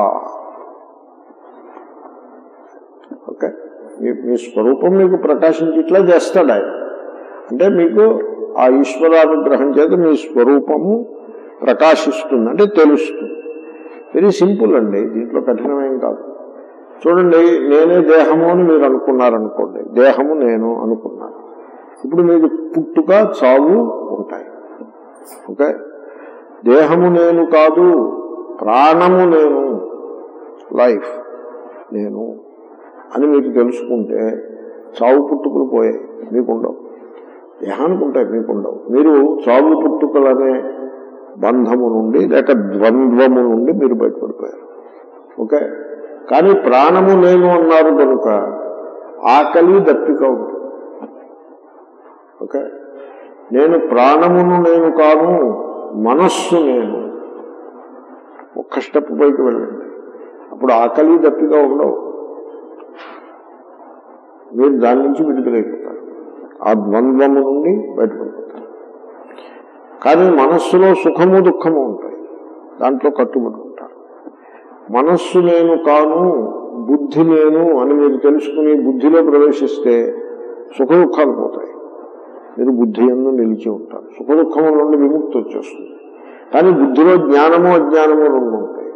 ఓకే మీ మీ స్వరూపం మీకు ప్రకాశించేట్లా చేస్తాడు ఆయన అంటే మీకు ఆ ఈశ్వరానుగ్రహం చేత మీ స్వరూపము ప్రకాశిస్తుంది అంటే తెలుస్తుంది వెరీ సింపుల్ అండి దీంట్లో కఠినమేం కాదు చూడండి నేనే దేహము అని మీరు అనుకున్నారనుకోండి దేహము నేను అనుకున్నాను ఇప్పుడు మీకు పుట్టుక చావు ఉంటాయి ఓకే దేహము నేను కాదు ప్రాణము నేను లైఫ్ నేను అని మీకు తెలుసుకుంటే చావు పుట్టుకలు పోయాయి మీకుండవు దేహానికి ఉంటాయి మీకుండవు మీరు చావు పుట్టుకలనే బంధము నుండి లేక ద్వంద్వము నుండి మీరు బయటపడిపోయారు ఓకే కానీ ప్రాణము నేను అన్నారు కనుక ఆకలి దప్పిక ఉంటుంది ఓకే నేను ప్రాణమును నేను కాను మనస్సు నేను ఒక్క స్టెప్ పైకి వెళ్ళండి అప్పుడు ఆకలి దప్పిక ఉండవు మీరు దాని నుంచి విడుదలైపోతారు ఆ ద్వంద్వము నుండి బయటపడిపోతారు కానీ మనస్సులో సుఖము దుఃఖము ఉంటాయి దాంట్లో కట్టుబడి ఉంటారు మనస్సు నేను కాను బుద్ధి నేను అని మీరు తెలుసుకుని బుద్ధిలో ప్రవేశిస్తే సుఖ దుఃఖాలు పోతాయి మీరు బుద్ధి ఎందు నిలిచి ఉంటారు సుఖ దుఃఖము నుండి విముక్తి వచ్చేస్తుంది కానీ బుద్ధిలో జ్ఞానము అజ్ఞానము రెండు ఉంటాయి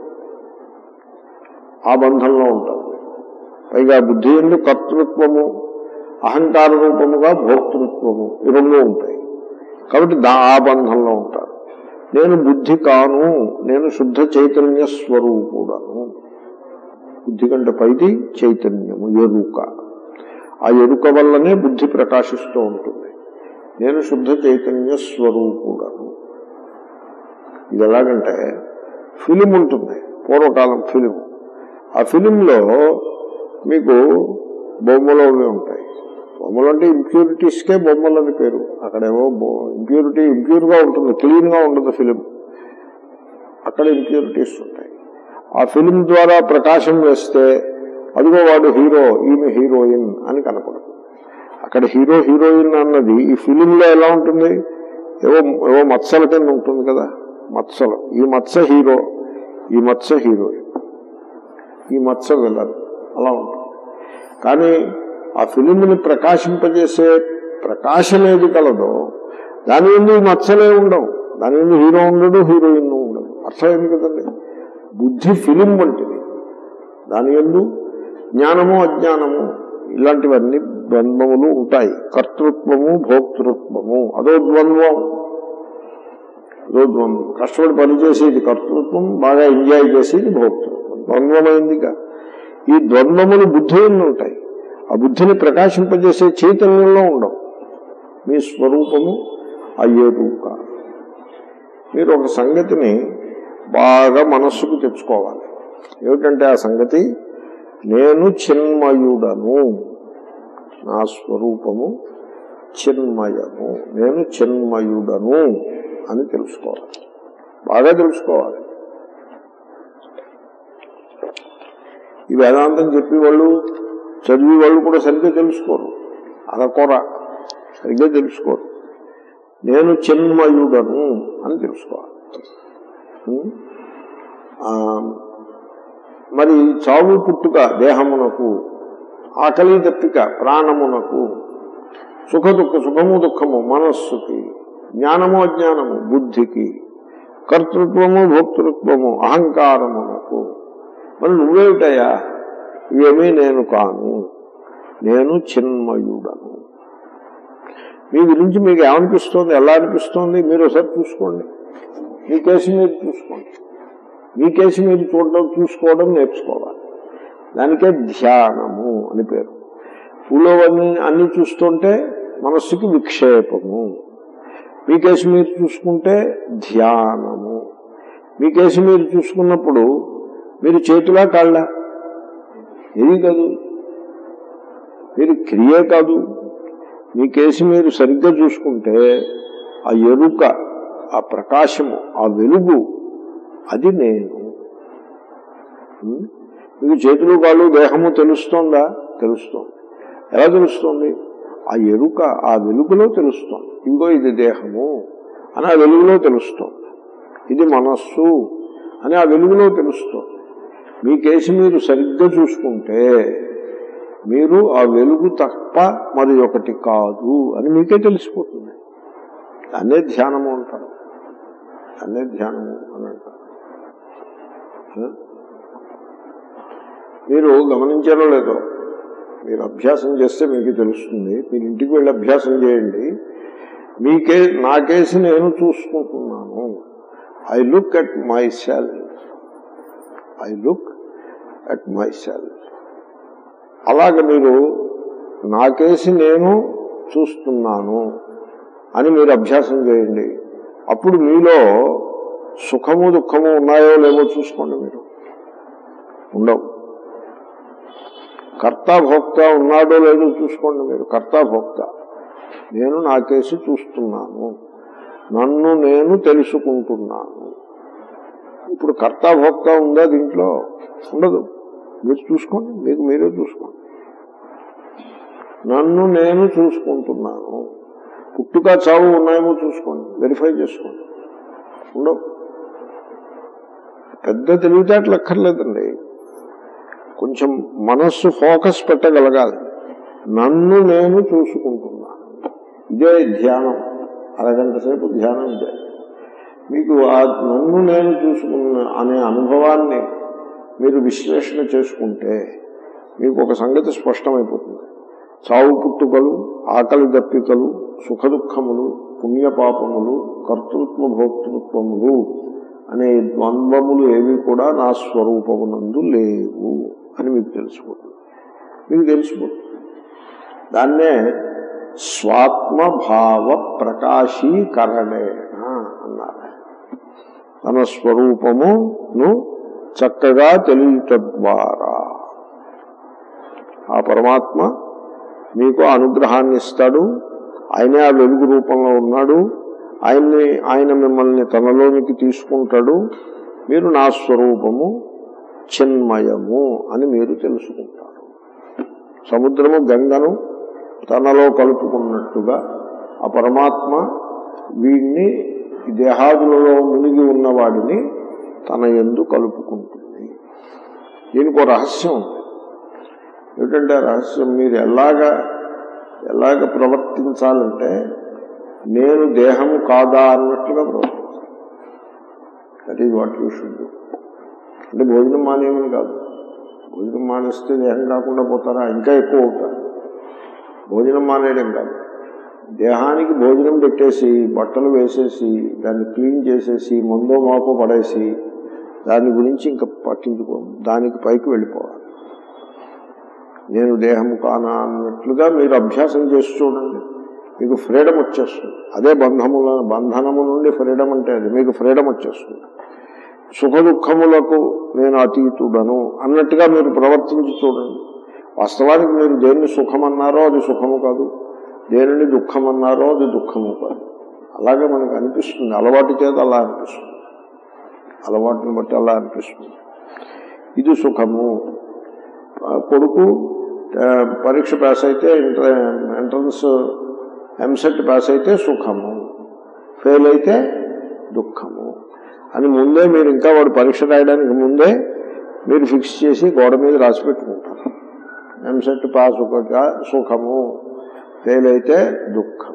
ఆ బంధంలో ఉంటారు మీరు. పైగా బుద్ధి ఎందు కర్తృత్వము అహంకార రూపముగా భోక్తృత్వము ఈ రెండు ఉంటాయి కాబట్టి దా ఆ బంధంలో ఉంటారు నేను బుద్ధి కాను నేను శుద్ధ చైతన్య స్వరూపుడను బుద్ధి కంటే పైది చైతన్యము ఎరుక ఆ ఎరుక వల్లనే బుద్ధి ప్రకాశిస్తూ ఉంటుంది నేను శుద్ధ చైతన్య స్వరూపుడను ఇది ఎలాగంటే ఫిలిం ఉంటుంది పూర్వకాలం ఫిలిం ఆ ఫిలింలో మీకు బొమ్మలు అవి ఉంటాయి బొమ్మలు అంటే ఇంప్యూరిటీస్కే బొమ్మలు అని పేరు అక్కడేవో ఇంప్యూరిటీ ఇంప్యూర్గా ఉంటుంది క్లీన్గా ఉండదు ఫిలిం అక్కడ ఇంప్యూరిటీస్ ఉంటాయి ఆ ఫిలిం ద్వారా ప్రకాశం వేస్తే అదిగో వాడు హీరో ఈమె హీరోయిన్ అని కనపడదు అక్కడ హీరో హీరోయిన్ అన్నది ఈ ఫిలింలో ఎలా ఉంటుంది ఏవో ఏవో మత్సల కింద ఉంటుంది కదా మత్సలు ఈ మత్స హీరో ఈ మత్స హీరోయిన్ ఈ మత్స విలన్ అలా ఉంటుంది కానీ ఆ ఫిలింని ప్రకాశింపజేసే ప్రకాశం ఏది కలదో దాని ముందు ఈ మత్సలే ఉండవు దాని ముందు హీరో ఉండడు హీరోయిన్ ఉండదు అర్థమైంది కదండి బుద్ధి ఫిలిం వంటిది దాని ఎందు జ్ఞానము అజ్ఞానము ఇలాంటివన్నీ ద్వంద్వములు ఉంటాయి కర్తృత్వము భోక్తృత్వము అదో ద్వంద్వం అదో ద్వంద్వం కష్టపడి పనిచేసేది కర్తృత్వం బాగా ఎంజాయ్ చేసేది భోక్తృత్వం ద్వంద్వమైందిగా ఈ ద్వంద్వములు బుద్ధి ఎందు ఉంటాయి ఆ బుద్ధిని ప్రకాశింపజేసే చైతన్యంలో ఉండవు మీ స్వరూపము అయ్యేరుక మీరు ఒక సంగతిని బాగా మనస్సుకు తెచ్చుకోవాలి ఏమిటంటే ఆ సంగతి నేను చిన్మయుడను నా స్వరూపము చిన్మయము నేను చిన్మయుడను అని తెలుసుకోవాలి బాగా తెలుసుకోవాలి ఈ వేదాంతం చెప్పి వాళ్ళు చదివి వాళ్ళు కూడా సరిగ్గా తెలుసుకోరు అరకొర సరిగ్గా తెలుసుకోరు నేను చిన్మయుడను అని తెలుసుకోవాలి ఉం? ఆ, మరి చావు పుట్టుక దేహమునకు ఆకలి దప్పిక ప్రాణమునకు సుఖ దుఃఖ సుఖము దుఃఖము మనస్సుకి జ్ఞానము అజ్ఞానము బుద్ధికి కర్తృత్వము భోక్తృత్వము అహంకారమునకు మరి నువ్వేమిటయా ఇవేమీ నేను కాను నేను చిన్మయుడను మీ గురించి మీకు ఏమనిపిస్తోంది ఎలా అనిపిస్తోంది మీరు ఒకసారి చూసుకోండి మీ కేసు మీరు చూసుకోండి మీ కేసు మీరు చూడడం చూసుకోవడం నేర్చుకోవాలి దానికే ధ్యానము అని పేరు ఊళ్ళో అన్ని అన్ని చూస్తుంటే మనస్సుకి విక్షేపము మీ కేసు మీరు చూసుకుంటే ధ్యానము మీ కేసు మీరు చూసుకున్నప్పుడు మీరు చేతులా కాళ్ళ ఏది కాదు మీరు క్రియ కాదు మీ కేసు మీరు సరిగ్గా చూసుకుంటే ఆ ఎరుక ఆ ప్రకాశము ఆ వెలుగు అది నేను ఉం? మీకు చేతులు కాళ్ళు దేహము తెలుస్తోందా తెలుస్తోంది ఎలా తెలుస్తోంది ఆ ఎరుక ఆ వెలుగులో తెలుస్తోంది ఇదిగో ఇది దేహము అని ఆ వెలుగులో తెలుస్తోంది ఇది మనస్సు అని ఆ వెలుగులో తెలుస్తోంది మీ కేసు మీరు సరిగ్గా చూసుకుంటే మీరు ఆ వెలుగు తప్ప మరి ఒకటి కాదు అని మీకే తెలిసిపోతుంది దాన్నే ధ్యానము అంటారు దాన్నే ధ్యానము అని అంటారు ఆ? మీరు గమనించారో లేదో మీరు అభ్యాసం చేస్తే మీకు తెలుస్తుంది మీరు ఇంటికి వెళ్ళి అభ్యాసం చేయండి మీకే నా కేసు నేను చూసుకుంటున్నాను I look at myself I look at myself అలాగ మీరు నాకేసి నేను చూస్తున్నాను అని మీరు అభ్యాసం చేయండి అప్పుడు మీలో సుఖము దుఃఖము ఉన్నాయో లేవో చూసుకోండి మీరు ఉండవు కర్తాభోక్త ఉన్నాడో లేదో చూసుకోండి మీరు కర్తాభోక్త నేను నాకేసి చూస్తున్నాను నన్ను నేను తెలుసుకుంటున్నాను ఇప్పుడు కర్తాభోక్త ఉందా దీంట్లో ఉండదు మీరు చూసుకోండి మీకు మీరే చూసుకోండి నన్ను నేను చూసుకుంటున్నాను పుట్టుక చావు ఉన్నాయేమో చూసుకోండి వెరిఫై చేసుకోండి ఉండవు పెద్ద తెలివితేటలు అక్కర్లేదండి కొంచెం మనస్సు ఫోకస్ పెట్టగలగాలి నన్ను నేను చూసుకుంటున్నాను ఇదే ధ్యానం అరగంట సేపు ధ్యానం ఇదే మీకు ఆ నన్ను నేను చూసుకున్న అనే అనుభవాన్ని మీరు విశ్లేషణ చేసుకుంటే మీకు ఒక సంగతి స్పష్టమైపోతుంది చావు పుట్టుకలు ఆకలి దప్పికలు సుఖ దుఃఖములు పుణ్యపాపములు కర్తృత్వ భోక్తృత్వములు అనే ద్వంద్వములు ఏవి కూడా నా స్వరూపమునందు లేవు అని మీకు తెలిసిపోతుంది మీకు తెలిసిపోతుంది దాన్నే స్వాత్మభావ ప్రకాశీకరణేన అన్నారు తన స్వరూపమును చక్కగా తెలియట ద్వారా ఆ పరమాత్మ మీకు అనుగ్రహాన్ని ఇస్తాడు ఆయనే ఆ వెలుగు రూపంలో ఉన్నాడు ఆయన్ని ఆయన మిమ్మల్ని తనలోనికి తీసుకుంటాడు మీరు నా స్వరూపము చిన్మయము అని మీరు తెలుసుకుంటారు సముద్రము గంగను తనలో కలుపుకున్నట్టుగా ఆ పరమాత్మ వీడిని ఈ దేహాదులలో మునిగి ఉన్నవాడిని తన ఎందు కలుపుకుంటుంది దీనికి ఒక రహస్యం ఉంది ఏమిటంటే ఆ రహస్యం మీరు ఎలాగా ఎలాగ ప్రవర్తించాలంటే నేను దేహము కాదా అన్నట్లుగా ప్రవర్తించాలి that is what you should అంటే భోజనం మానేమని కాదు భోజనం మానేస్తే దేహం కాకుండా పోతారా ఇంకా ఎక్కువ అవుతారు భోజనం మానేయడం కాదు దేహానికి భోజనం పెట్టేసి బట్టలు వేసేసి దాన్ని క్లీన్ చేసేసి ముందో మాపో పడేసి దాని గురించి ఇంకా పట్టించుకో దానికి పైకి వెళ్ళిపోవాలి నేను దేహము కానా అన్నట్లుగా మీరు అభ్యాసం చేసి చూడండి మీకు ఫ్రీడమ్ వచ్చేస్తుంది అదే బంధముల బంధనము నుండి ఫ్రీడమ్ అంటే అది మీకు ఫ్రీడమ్ వచ్చేస్తుంది సుఖ దుఃఖములకు నేను అతీతుడను అన్నట్టుగా మీరు ప్రవర్తించి చూడండి వాస్తవానికి మీరు దేన్ని సుఖమన్నారో అది సుఖము కాదు దేనిని దుఃఖమన్నారో అది దుఃఖము కాదు అలాగే మనకు అనిపిస్తుంది అలవాటు చేత అలా అనిపిస్తుంది అలవాటుని బట్టి అలా అనిపిస్తుంది ఇది సుఖము ఆ కొడుకు ఆ, పరీక్ష పాస్ అయితే ఇంటర్ ఎంట్రన్స్ ఎంసెట్ పాస్ అయితే సుఖము ఫెయిల్ అయితే దుఃఖము అని ముందే మీరు ఇంకా వాడు పరీక్ష రాయడానికి ముందే మీరు ఫిక్స్ చేసి గోడ మీద రాసి పెట్టుకుంటారు ఎంసెట్ పాస్ ఒకట సుఖము ఫెయిల్ అయితే దుఃఖం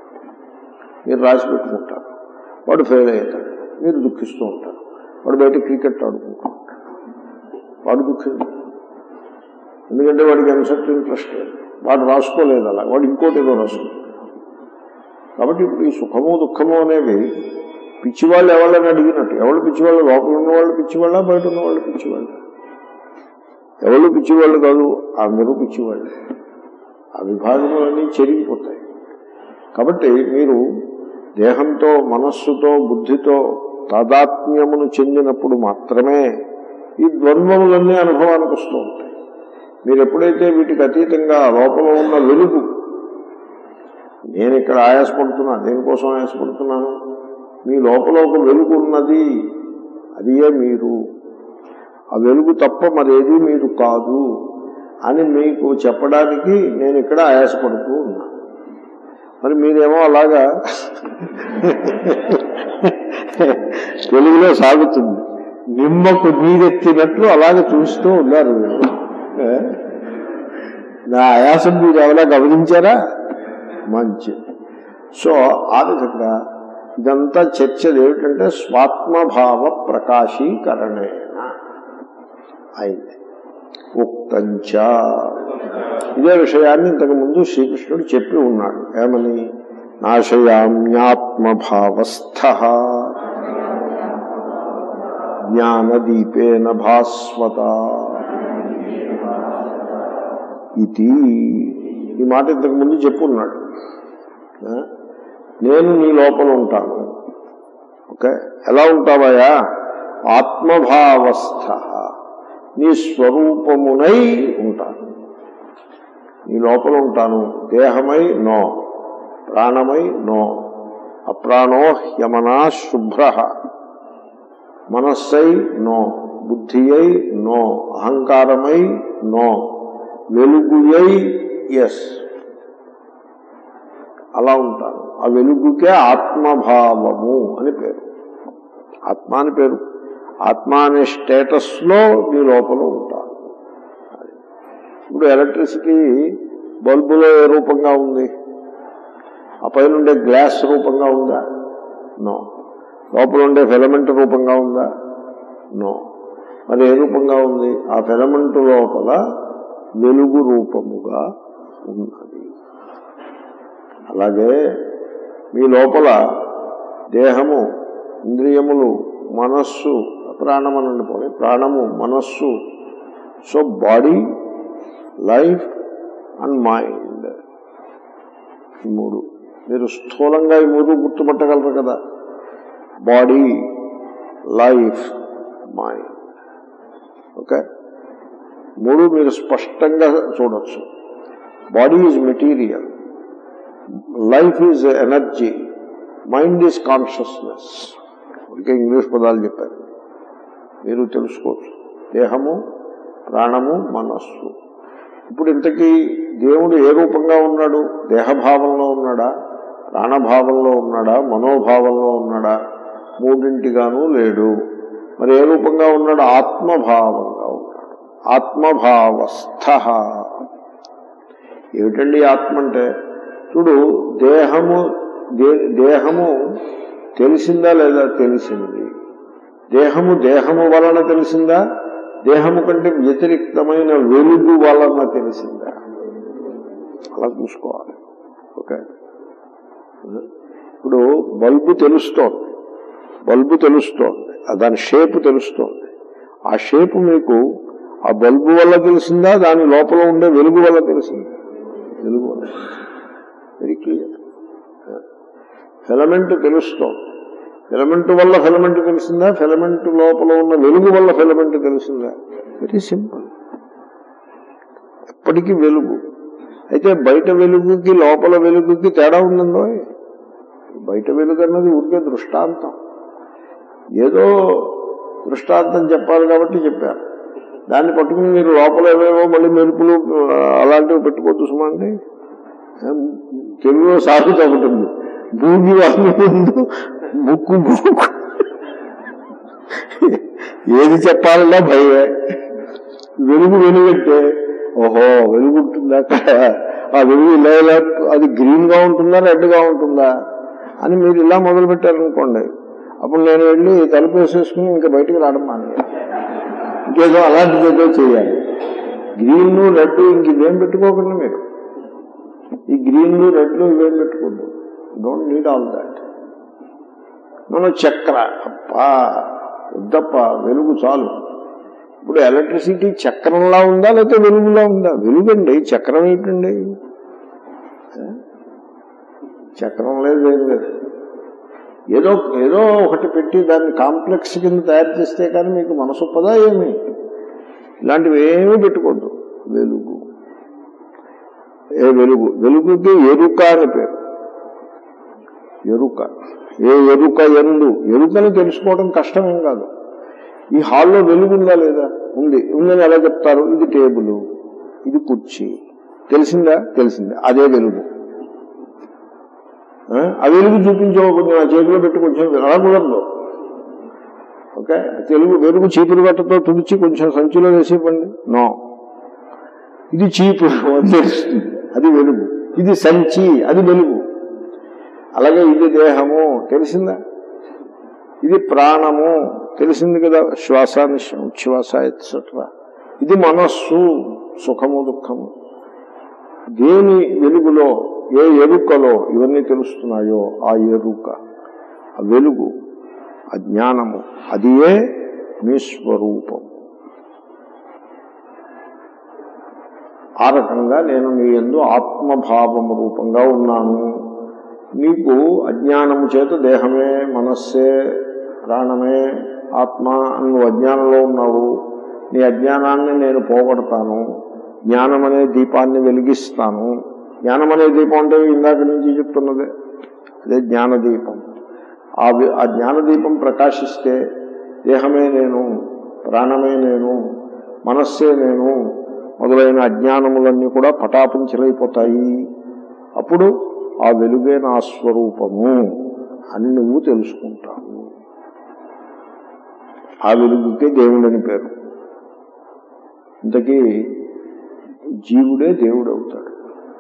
మీరు రాసి పెట్టుకుంటారు వాడు ఫెయిల్ అవుతాడు మీరు దుఃఖిస్తూ ఉంటారు వాడు బయట క్రికెట్ ఆడుకుంటూ ఉంటాడు వాడు దుఃఖం ఎందుకంటే వాడికి ఎంసెట్ ఇంట్రెస్ట్ లేదు వాడు రాసుకోలేదు అలా వాడు ఇంకోటి ఏదో రాసుకుంటాడు కాబట్టి ఇప్పుడు ఈ సుఖము దుఃఖము అనేవి పిచ్చివాళ్ళు ఎవళ్ళని అడిగినట్టు ఎవరు పిచ్చివాళ్ళు లోపల ఉన్న వాళ్ళు పిచ్చివాళ్ళ బయట ఉన్న వాళ్ళు పిచ్చివాళ్ళు ఎవరు పిచ్చివాళ్ళు కాదు అందరూ పిచ్చివాళ్ళు ఆ విభాగములన్నీ చెరిగిపోతాయి కాబట్టి మీరు దేహంతో మనస్సుతో బుద్ధితో తాదాత్మ్యమును చెందినప్పుడు మాత్రమే ఈ ద్వంద్వములన్నీ అనుభవానికి వస్తూ ఉంటాయి మీరు ఎప్పుడైతే వీటికి అతీతంగా లోపల ఉన్న వెలుగు నేను ఇక్కడ ఆయాసపడుతున్నా దేనికోసం ఆయాసపడుతున్నాను మీ లోపల ఒక వెలుగు ఉన్నది అదియే మీరు ఆ వెలుగు తప్ప మరేది మీరు కాదు అని మీకు చెప్పడానికి నేను ఇక్కడ ఆయాసపడుతూ ఉన్నా మరి మీరేమో అలాగా తెలుగులో సాగుతుంది నిమ్మకు నీరెత్తినట్లు అలాగే చూస్తూ ఉన్నారు మీరు ఏ? నా ఆయాసం మీరు ఎవరైనా గమనించారా మంచిది సో ఆ విధంగా ఇదంతా చర్చ ఏమిటంటే స్వాత్మభావ ప్రకాశీకరణేన అయింది ఉక్తంచ ఇదే విషయాన్ని ఇంతకు ముందు శ్రీకృష్ణుడు చెప్పి ఉన్నాడు ఏమని నాశయామ్యాత్మభావస్థ జ్ఞానదీపేన భాస్వత ఇది ఈ మాట ఇంతకు ముందు చెప్పున్నాడు ఆ? నేను నీ లోపల ఉంటాను ఓకే ఎలా ఉంటావయా ఆత్మభావస్థ నీ స్వరూపమునై ఉంటాను నీ లోపల ఉంటాను దేహమై నో ప్రాణమై నో అప్రాణో హ్యమనా శుభ్ర మనస్సై నో బుద్ధి అయి నో అహంకారమై నో వెలుగుయై ఎస్ అలా ఉంటాను ఆ వెలుగుకే ఆత్మభావము అని పేరు ఆత్మ అని పేరు ఆత్మ అనే స్టేటస్ లో నీ లోపల ఉంటాను అది. ఇప్పుడు ఎలక్ట్రిసిటీ బల్బులో ఏ రూపంగా ఉంది ఆ పైన ఉండే గ్లాస్ రూపంగా ఉందా నో లోపల ఉండే ఫిలమెంట్ రూపంగా ఉందా నో మరి ఏ రూపంగా ఉంది ఆ ఫిలమెంట్ లోపల వెలుగు రూపముగా ఉన్నది అలాగే మీ లోపల దేహము ఇంద్రియములు మనస్సు ప్రాణమనండి పోనీ ప్రాణము మనస్సు so body life and mind ఈ మూడు మీరు స్థూలంగా ఈ మూడు గుర్తుపట్టగలరు కదా బాడీ లైఫ్ మైండ్ ఓకే మూడు మీరు స్పష్టంగా చూడొచ్చు body is material life is energy mind is consciousness ఇంకా ఇంగ్లీష్ పదాలు చెప్పారు మీరు తెలుసుకోవచ్చు దేహము ప్రాణము మనస్సు ఇప్పుడు ఇంతకీ దేవుడు ఏ రూపంగా ఉన్నాడు దేహభావంలో ఉన్నాడా ప్రాణభావంలో ఉన్నాడా మనోభావంలో ఉన్నాడా మూడింటిగాను లేడు మరి ఏ రూపంగా ఉన్నాడు ఆత్మభావంగా ఉన్నాడు ఆత్మభావస్థ ఏమిటండి ఆత్మ అంటే చూడు దేహము దే- దేహము తెలిసిందా లేదా తెలిసింది దేహము దేహము వలన తెలిసిందా దేహము కంటే వ్యతిరిక్తమైన వెలుగు వలన తెలిసిందా అలా చూసుకోవాలి ఓకే ఇప్పుడు బల్బు తెలుస్తోంది బల్బు తెలుస్తోంది ఆ దాని షేప్ తెలుస్తోంది ఆ షేప్ మీకు ఆ బల్బు వల్ల తెలిసిందా దాని లోపల ఉండే వెలుగు వల్ల తెలిసిందా వెలుగు వల్ల వెరీ క్లియర్ ఫిలమెంట్ తెలుస్తోంది ఫిలమెంట్ వల్ల ఫిలమెంట్ తెలిసిందా ఫిలమెంట్ లోపల ఉన్న వెలుగు వల్ల ఫిలమెంట్ తెలిసిందా వెరీ సింపుల్ ఎప్పటికీ వెలుగు అయితే బయట వెలుగుకి లోపల వెలుగుకి తేడా ఉందండో బయట వెలుగు అన్నది ఊరికే దృష్టాంతం ఏదో దృష్టాంతం చెప్పాలి కాబట్టి చెప్పారు దాన్ని పట్టుకుని మీరు లోపల ఏవేవో మళ్ళీ మెరుపులు ఆ, అలాంటివి పెట్టుకోవద్దు సుమా అండి తెలుగులో సాగుతూ ఉంటుంది భూమి వామి ముందు ముక్కు ముక్కు ఏది చెప్పాలన్నా భయమే వెలుగు వెలుగంటే ఓహో వెలుగు ఉంటుందా అక్కడ ఆ వెలుగు ఇలా ఇలా అది గ్రీన్ గా ఉంటుందా రెడ్ గా ఉంటుందా అని మీరు ఇలా మొదలు పెట్టారనుకోండి అప్పుడు నేను వెళ్ళి తలుపు వేసేసుకుని ఇంకా బయటికి రావడం మానే ఇంకేదో అలాంటిది ఏదో చేయాలి గ్రీన్ రెడ్ ఇంక ఇవేం పెట్టుకోకండి మీరు ఈ గ్రీన్లు రెడ్లు ఇవేం పెట్టుకోండి డోంట్ నీడ్ ఆల్ దాట్ మనం చక్ర అప్పా వద్దప్ప వెలుగు చాలు ఇప్పుడు ఎలక్ట్రిసిటీ చక్రంలా ఉందా లేకపోతే వెలుగులా ఉందా వెలుగండి చక్రం ఏంటండి ఏ? చక్రం లేదు ఏం లేదు ఏదో ఏదో ఒకటి పెట్టి దాన్ని కాంప్లెక్స్ కింద తయారు చేస్తే కానీ మీకు మనసు పదా ఏమి ఇలాంటివి ఏమీ పెట్టుకోద్దు వెలుగు ఏ వెలుగు వెలుగుకి ఎరుక అని పేరు ఎరుక ఏ ఎరుక ఎందు ఎరుకని తెలుసుకోవడం కష్టమేం కాదు ఈ హాల్లో వెలుగు ఉందా లేదా ఉంది ఉందని ఎలా చెప్తారు ఇది టేబుల్ ఇది కుర్చీ తెలిసిందా తెలిసిందా అదే వెలుగు ఆ? ఆ వెలుగు చూపించో కొంచెం ఆ చేతిలో పెట్టి కొంచెం అలా కుదరదు ఓకే తెలుగు వెలుగు చీపురు గట్టతో తుడిచి కొంచెం సంచిలో వేసేవ్వండి నో ఇది చీపురు అని తెలుస్తుంది అది వెలుగు ఇది సంచి అది వెలుగు అలాగే ఇది దేహము తెలిసిందా ఇది ప్రాణము తెలిసింది కదా శ్వాస నిశ్వాస ఉచ్ఛ్వాస ఎట్సెట్రా ఇది మనస్సు సుఖము దుఃఖము దేని వెలుగులో ఏ ఎరుకలో ఇవన్నీ తెలుస్తున్నాయో ఆ ఎరుక ఆ వెలుగు ఆ జ్ఞానము అది ఏ మీ స్వరూపం ఆ రకంగా నేను నీ ఎందు ఆత్మభావము రూపంగా ఉన్నాను నీకు అజ్ఞానము చేత దేహమే మనస్సే ప్రాణమే ఆత్మ అని నువ్వు అజ్ఞానంలో ఉన్నావు నీ అజ్ఞానాన్ని నేను పోగొడతాను జ్ఞానం అనే దీపాన్ని వెలిగిస్తాను జ్ఞానం అనే దీపం అంటే ఇందాక నుంచి చెప్తున్నదే అదే జ్ఞానదీపం ఆ వి- ఆ జ్ఞానదీపం ప్రకాశిస్తే దేహమే నేను ప్రాణమే నేను మనస్సే నేను మొదలైన అజ్ఞానములన్నీ కూడా పటాపించలైపోతాయి అప్పుడు ఆ వెలుగే నా స్వరూపము అని నువ్వు తెలుసుకుంటావు ఆ వెలుగుకే దేవుడని పేరు ఇంతకీ జీవుడే దేవుడు అవుతాడు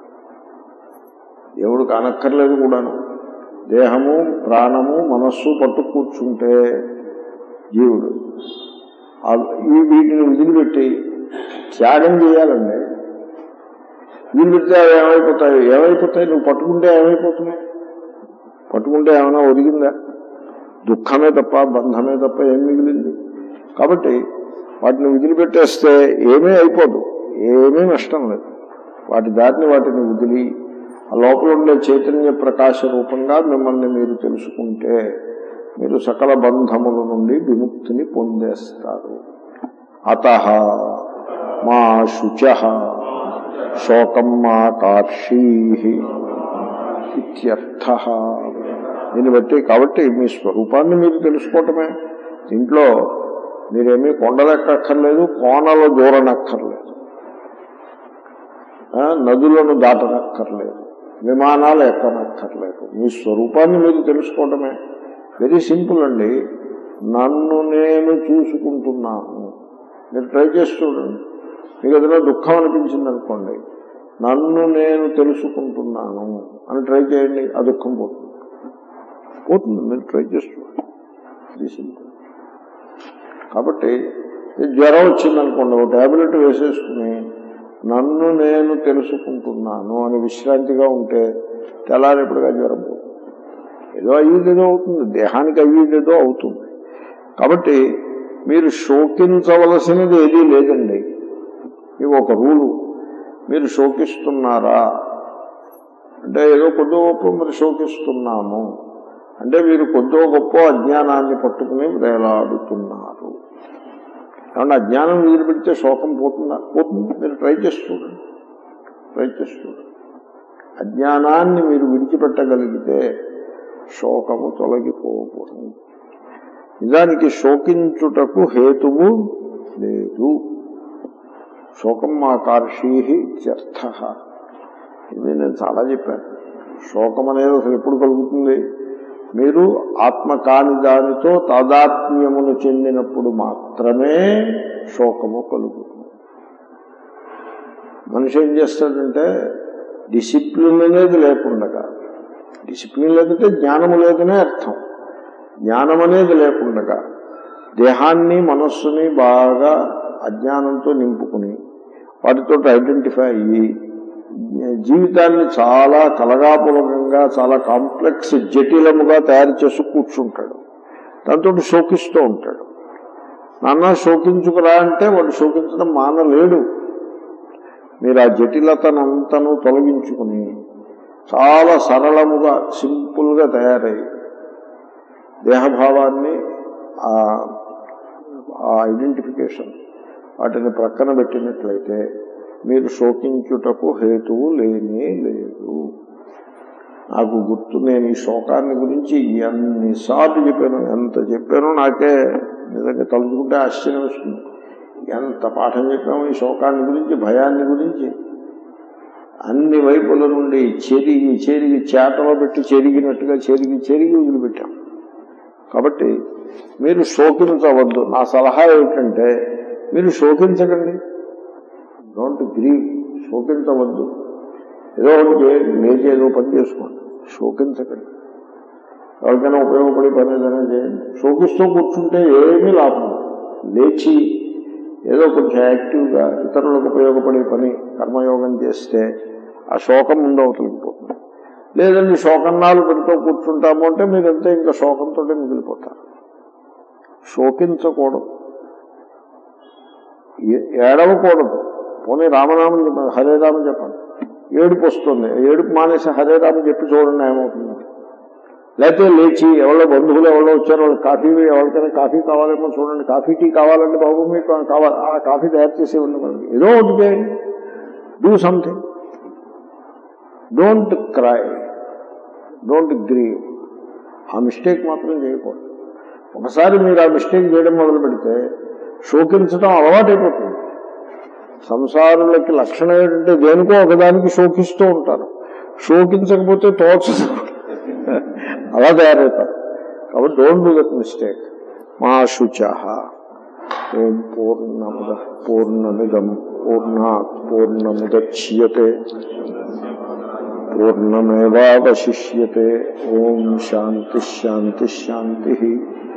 దేవుడు కానక్కర్లేదు కూడాను దేహము ప్రాణము మనస్సు పట్టు కూర్చుంటే జీవుడు ఆ- ఈ వీటిని వదిలిపెట్టి త్యాగం చేయాలండి వదిలిపెడితే అవి ఏమైపోతాయి ఏమైపోతాయి నువ్వు పట్టుకుంటే ఏమైపోతున్నాయి పట్టుకుంటే ఏమైనా ఒరిగిందా దుఃఖమే తప్ప బంధమే తప్ప ఏం మిగిలింది కాబట్టి వాటిని వదిలిపెట్టేస్తే ఏమీ అయిపోదు ఏమీ నష్టం లేదు వాటి దారిని వాటిని వదిలి ఆ లోపల ఉండే చైతన్య ప్రకాశ రూపంగా మిమ్మల్ని మీరు తెలుసుకుంటే మీరు సకల బంధముల నుండి విముక్తిని పొందేస్తారు అత మా శుచ శోకం మా కార్షీ ఇత్యర్థ దీన్ని బట్టి కాబట్టి మీ స్వరూపాన్ని మీరు తెలుసుకోవటమే దీంట్లో మీరేమీ కొండలెక్కక్కర్లేదు కోనల దూరనక్కర్లేదు ఆ, నదులను దాటనక్కర్లేదు విమానాలు ఎక్కనక్కర్లేదు మీ స్వరూపాన్ని మీరు తెలుసుకోవటమే వెరీ సింపుల్ అండి నన్ను నేను చూసుకుంటున్నాను మీరు ట్రై చేసి చూడండి మీకు ఏదైనా దుఃఖం అనిపించింది అనుకోండి నన్ను నేను తెలుసుకుంటున్నాను అని ట్రై చేయండి ఆ దుఃఖం పోతుంది పోతుంది మీరు ట్రై చేసి చూడండి వెరీ సింపుల్ కాబట్టి ఈ జ్వరం వచ్చిందనుకోండి ఒక ట్యాబ్లెట్ వేసేసుకుని నన్ను నేను తెలుసుకుంటున్నాను అని విశ్రాంతిగా ఉంటే తెల్లారేపుడుగా జ్వరం పోతుంది ఏదో అయ్యేదేదో అవుతుంది దేహానికి అయ్యేదేదో అవుతుంది కాబట్టి మీరు శోకించవలసినది ఏదీ లేదండి ఇది ఒక రూలు మీరు శోకిస్తున్నారా అంటే ఏదో కొద్దో గొప్ప మరి శోకిస్తున్నాము అంటే మీరు కొద్దో గొప్ప అజ్ఞానాన్ని పట్టుకుని వేలాడుతున్నారు కాబట్టి అజ్ఞానం వదిలిపెడితే శోకం పోతుందా పోతుంది మీరు ట్రై చేసి చూడండి ట్రై చేసి చూడండి అజ్ఞానాన్ని మీరు విడిచిపెట్టగలిగితే శోకము తొలగిపోవడం నిజానికి శోకించుటకు హేతువు లేదు శోకం మా కార్షీ ఇత్యర్థ ఇది నేను చాలా చెప్పాను శోకం అనేది అసలు ఎప్పుడు కలుగుతుంది మీరు ఆత్మ కాని దానితో తాదాత్మ్యమును చెందినప్పుడు మాత్రమే శోకము కలుగుతుంది మనిషి ఏం చేస్తాడంటే డిసిప్లిన్ అనేది లేకుండగా డిసిప్లిన్ లేదంటే జ్ఞానము లేదనే అర్థం జ్ఞానం అనేది లేకుండగా దేహాన్ని మనస్సుని బాగా అజ్ఞానంతో నింపుకుని వాటితో ఐడెంటిఫై అయ్యి జీవితాన్ని చాలా కలగాపులకంగా చాలా కాంప్లెక్స్ జటిలముగా తయారు చేసి కూర్చుంటాడు దాంతో శోకిస్తూ ఉంటాడు నాన్న శోకించుకురా అంటే వాడు శోకించడం మానలేడు మీరు ఆ జటిలతనంతను తొలగించుకుని చాలా సరళముగా సింపుల్గా తయారై దేహభావాన్ని ఆ ఐడెంటిఫికేషన్ వాటిని ప్రక్కన పెట్టినట్లయితే మీరు శోకించుటకు హేతువు లేనే లేదు నాకు గుర్తు నేను ఈ శోకాన్ని గురించి ఎన్నిసార్లు చెప్పాను ఎంత చెప్పానో నాకే నిజంగా తలుచుకుంటే ఆశ్చర్యం వస్తుంది ఎంత పాఠం చెప్పాము ఈ శోకాన్ని గురించి భయాన్ని గురించి అన్ని వైపుల నుండి చెరిగి చెరిగి చేటలో పెట్టి చెరిగినట్టుగా చెరిగి చెరిగి వదిలిపెట్టాం కాబట్టి మీరు శోకించవద్దు నా సలహా ఏమిటంటే మీరు శోకించకండి డోంట్ గ్రీవ్ శోకించవద్దు ఏదో ఒకటి చేయండి లేచి ఏదో పని చేసుకోండి శోకించకండి ఎవరికైనా ఉపయోగపడే పని ఏదైనా చేయండి శోకిస్తూ కూర్చుంటే ఏమీ లాభం లేదు. లేచి ఏదో కొంచెం యాక్టివ్గా ఇతరులకు ఉపయోగపడే పని కర్మయోగం చేస్తే ఆ శోకం ముందు అవతలిపోతుంది లేదండి శోకన్నాలు పెడుతూ కూర్చుంటాము అంటే మీరంతా ఇంకా శోకంతో మిగిలిపోతారు శోకించకూడదు ఏ- ఏడవకూడదు పోనీ రామనామం చెప్పండి హరే రామ చెప్పండి ఏడుపు వస్తుంది ఏడుపు మానేసి హరే రామ చెప్పి చూడండి ఏమవుతుంది లేకపోతే లేచి ఎవరో బంధువులు ఎవరో వచ్చారో వాళ్ళు కాఫీ ఎవరికైనా కాఫీ కావాలేమో చూడండి కాఫీ టీ కావాలంటే బాబు మీకు కావాలి ఆ కాఫీ తయారు చేసి ఇవ్వండి మనకి ఏదో ఒకటి చేయండి do something don't cry don't grieve ఆ మిస్టేక్ మాత్రం చేయకూడదు ఒకసారి మీరు ఆ మిస్టేక్ చేయడం మొదలు పెడితే శోకించడం అలవాటైపోతుంది సంసారులకి లక్షణం ఏంటంటే దేనికో ఒకదానికి శోకిస్తూ ఉంటారు శోకించకపోతే తోచదు అలా తయారవుతారు కాబట్టి డోంట్ డూ దట్ మిస్టేక్ మా శుచ ఓం పూర్ణముద పూర్ణమిదం పూర్ణా పూర్ణముద్యతే పూర్ణమేవాశిష్యతే ఓం శాంతి శాంతి శాంతి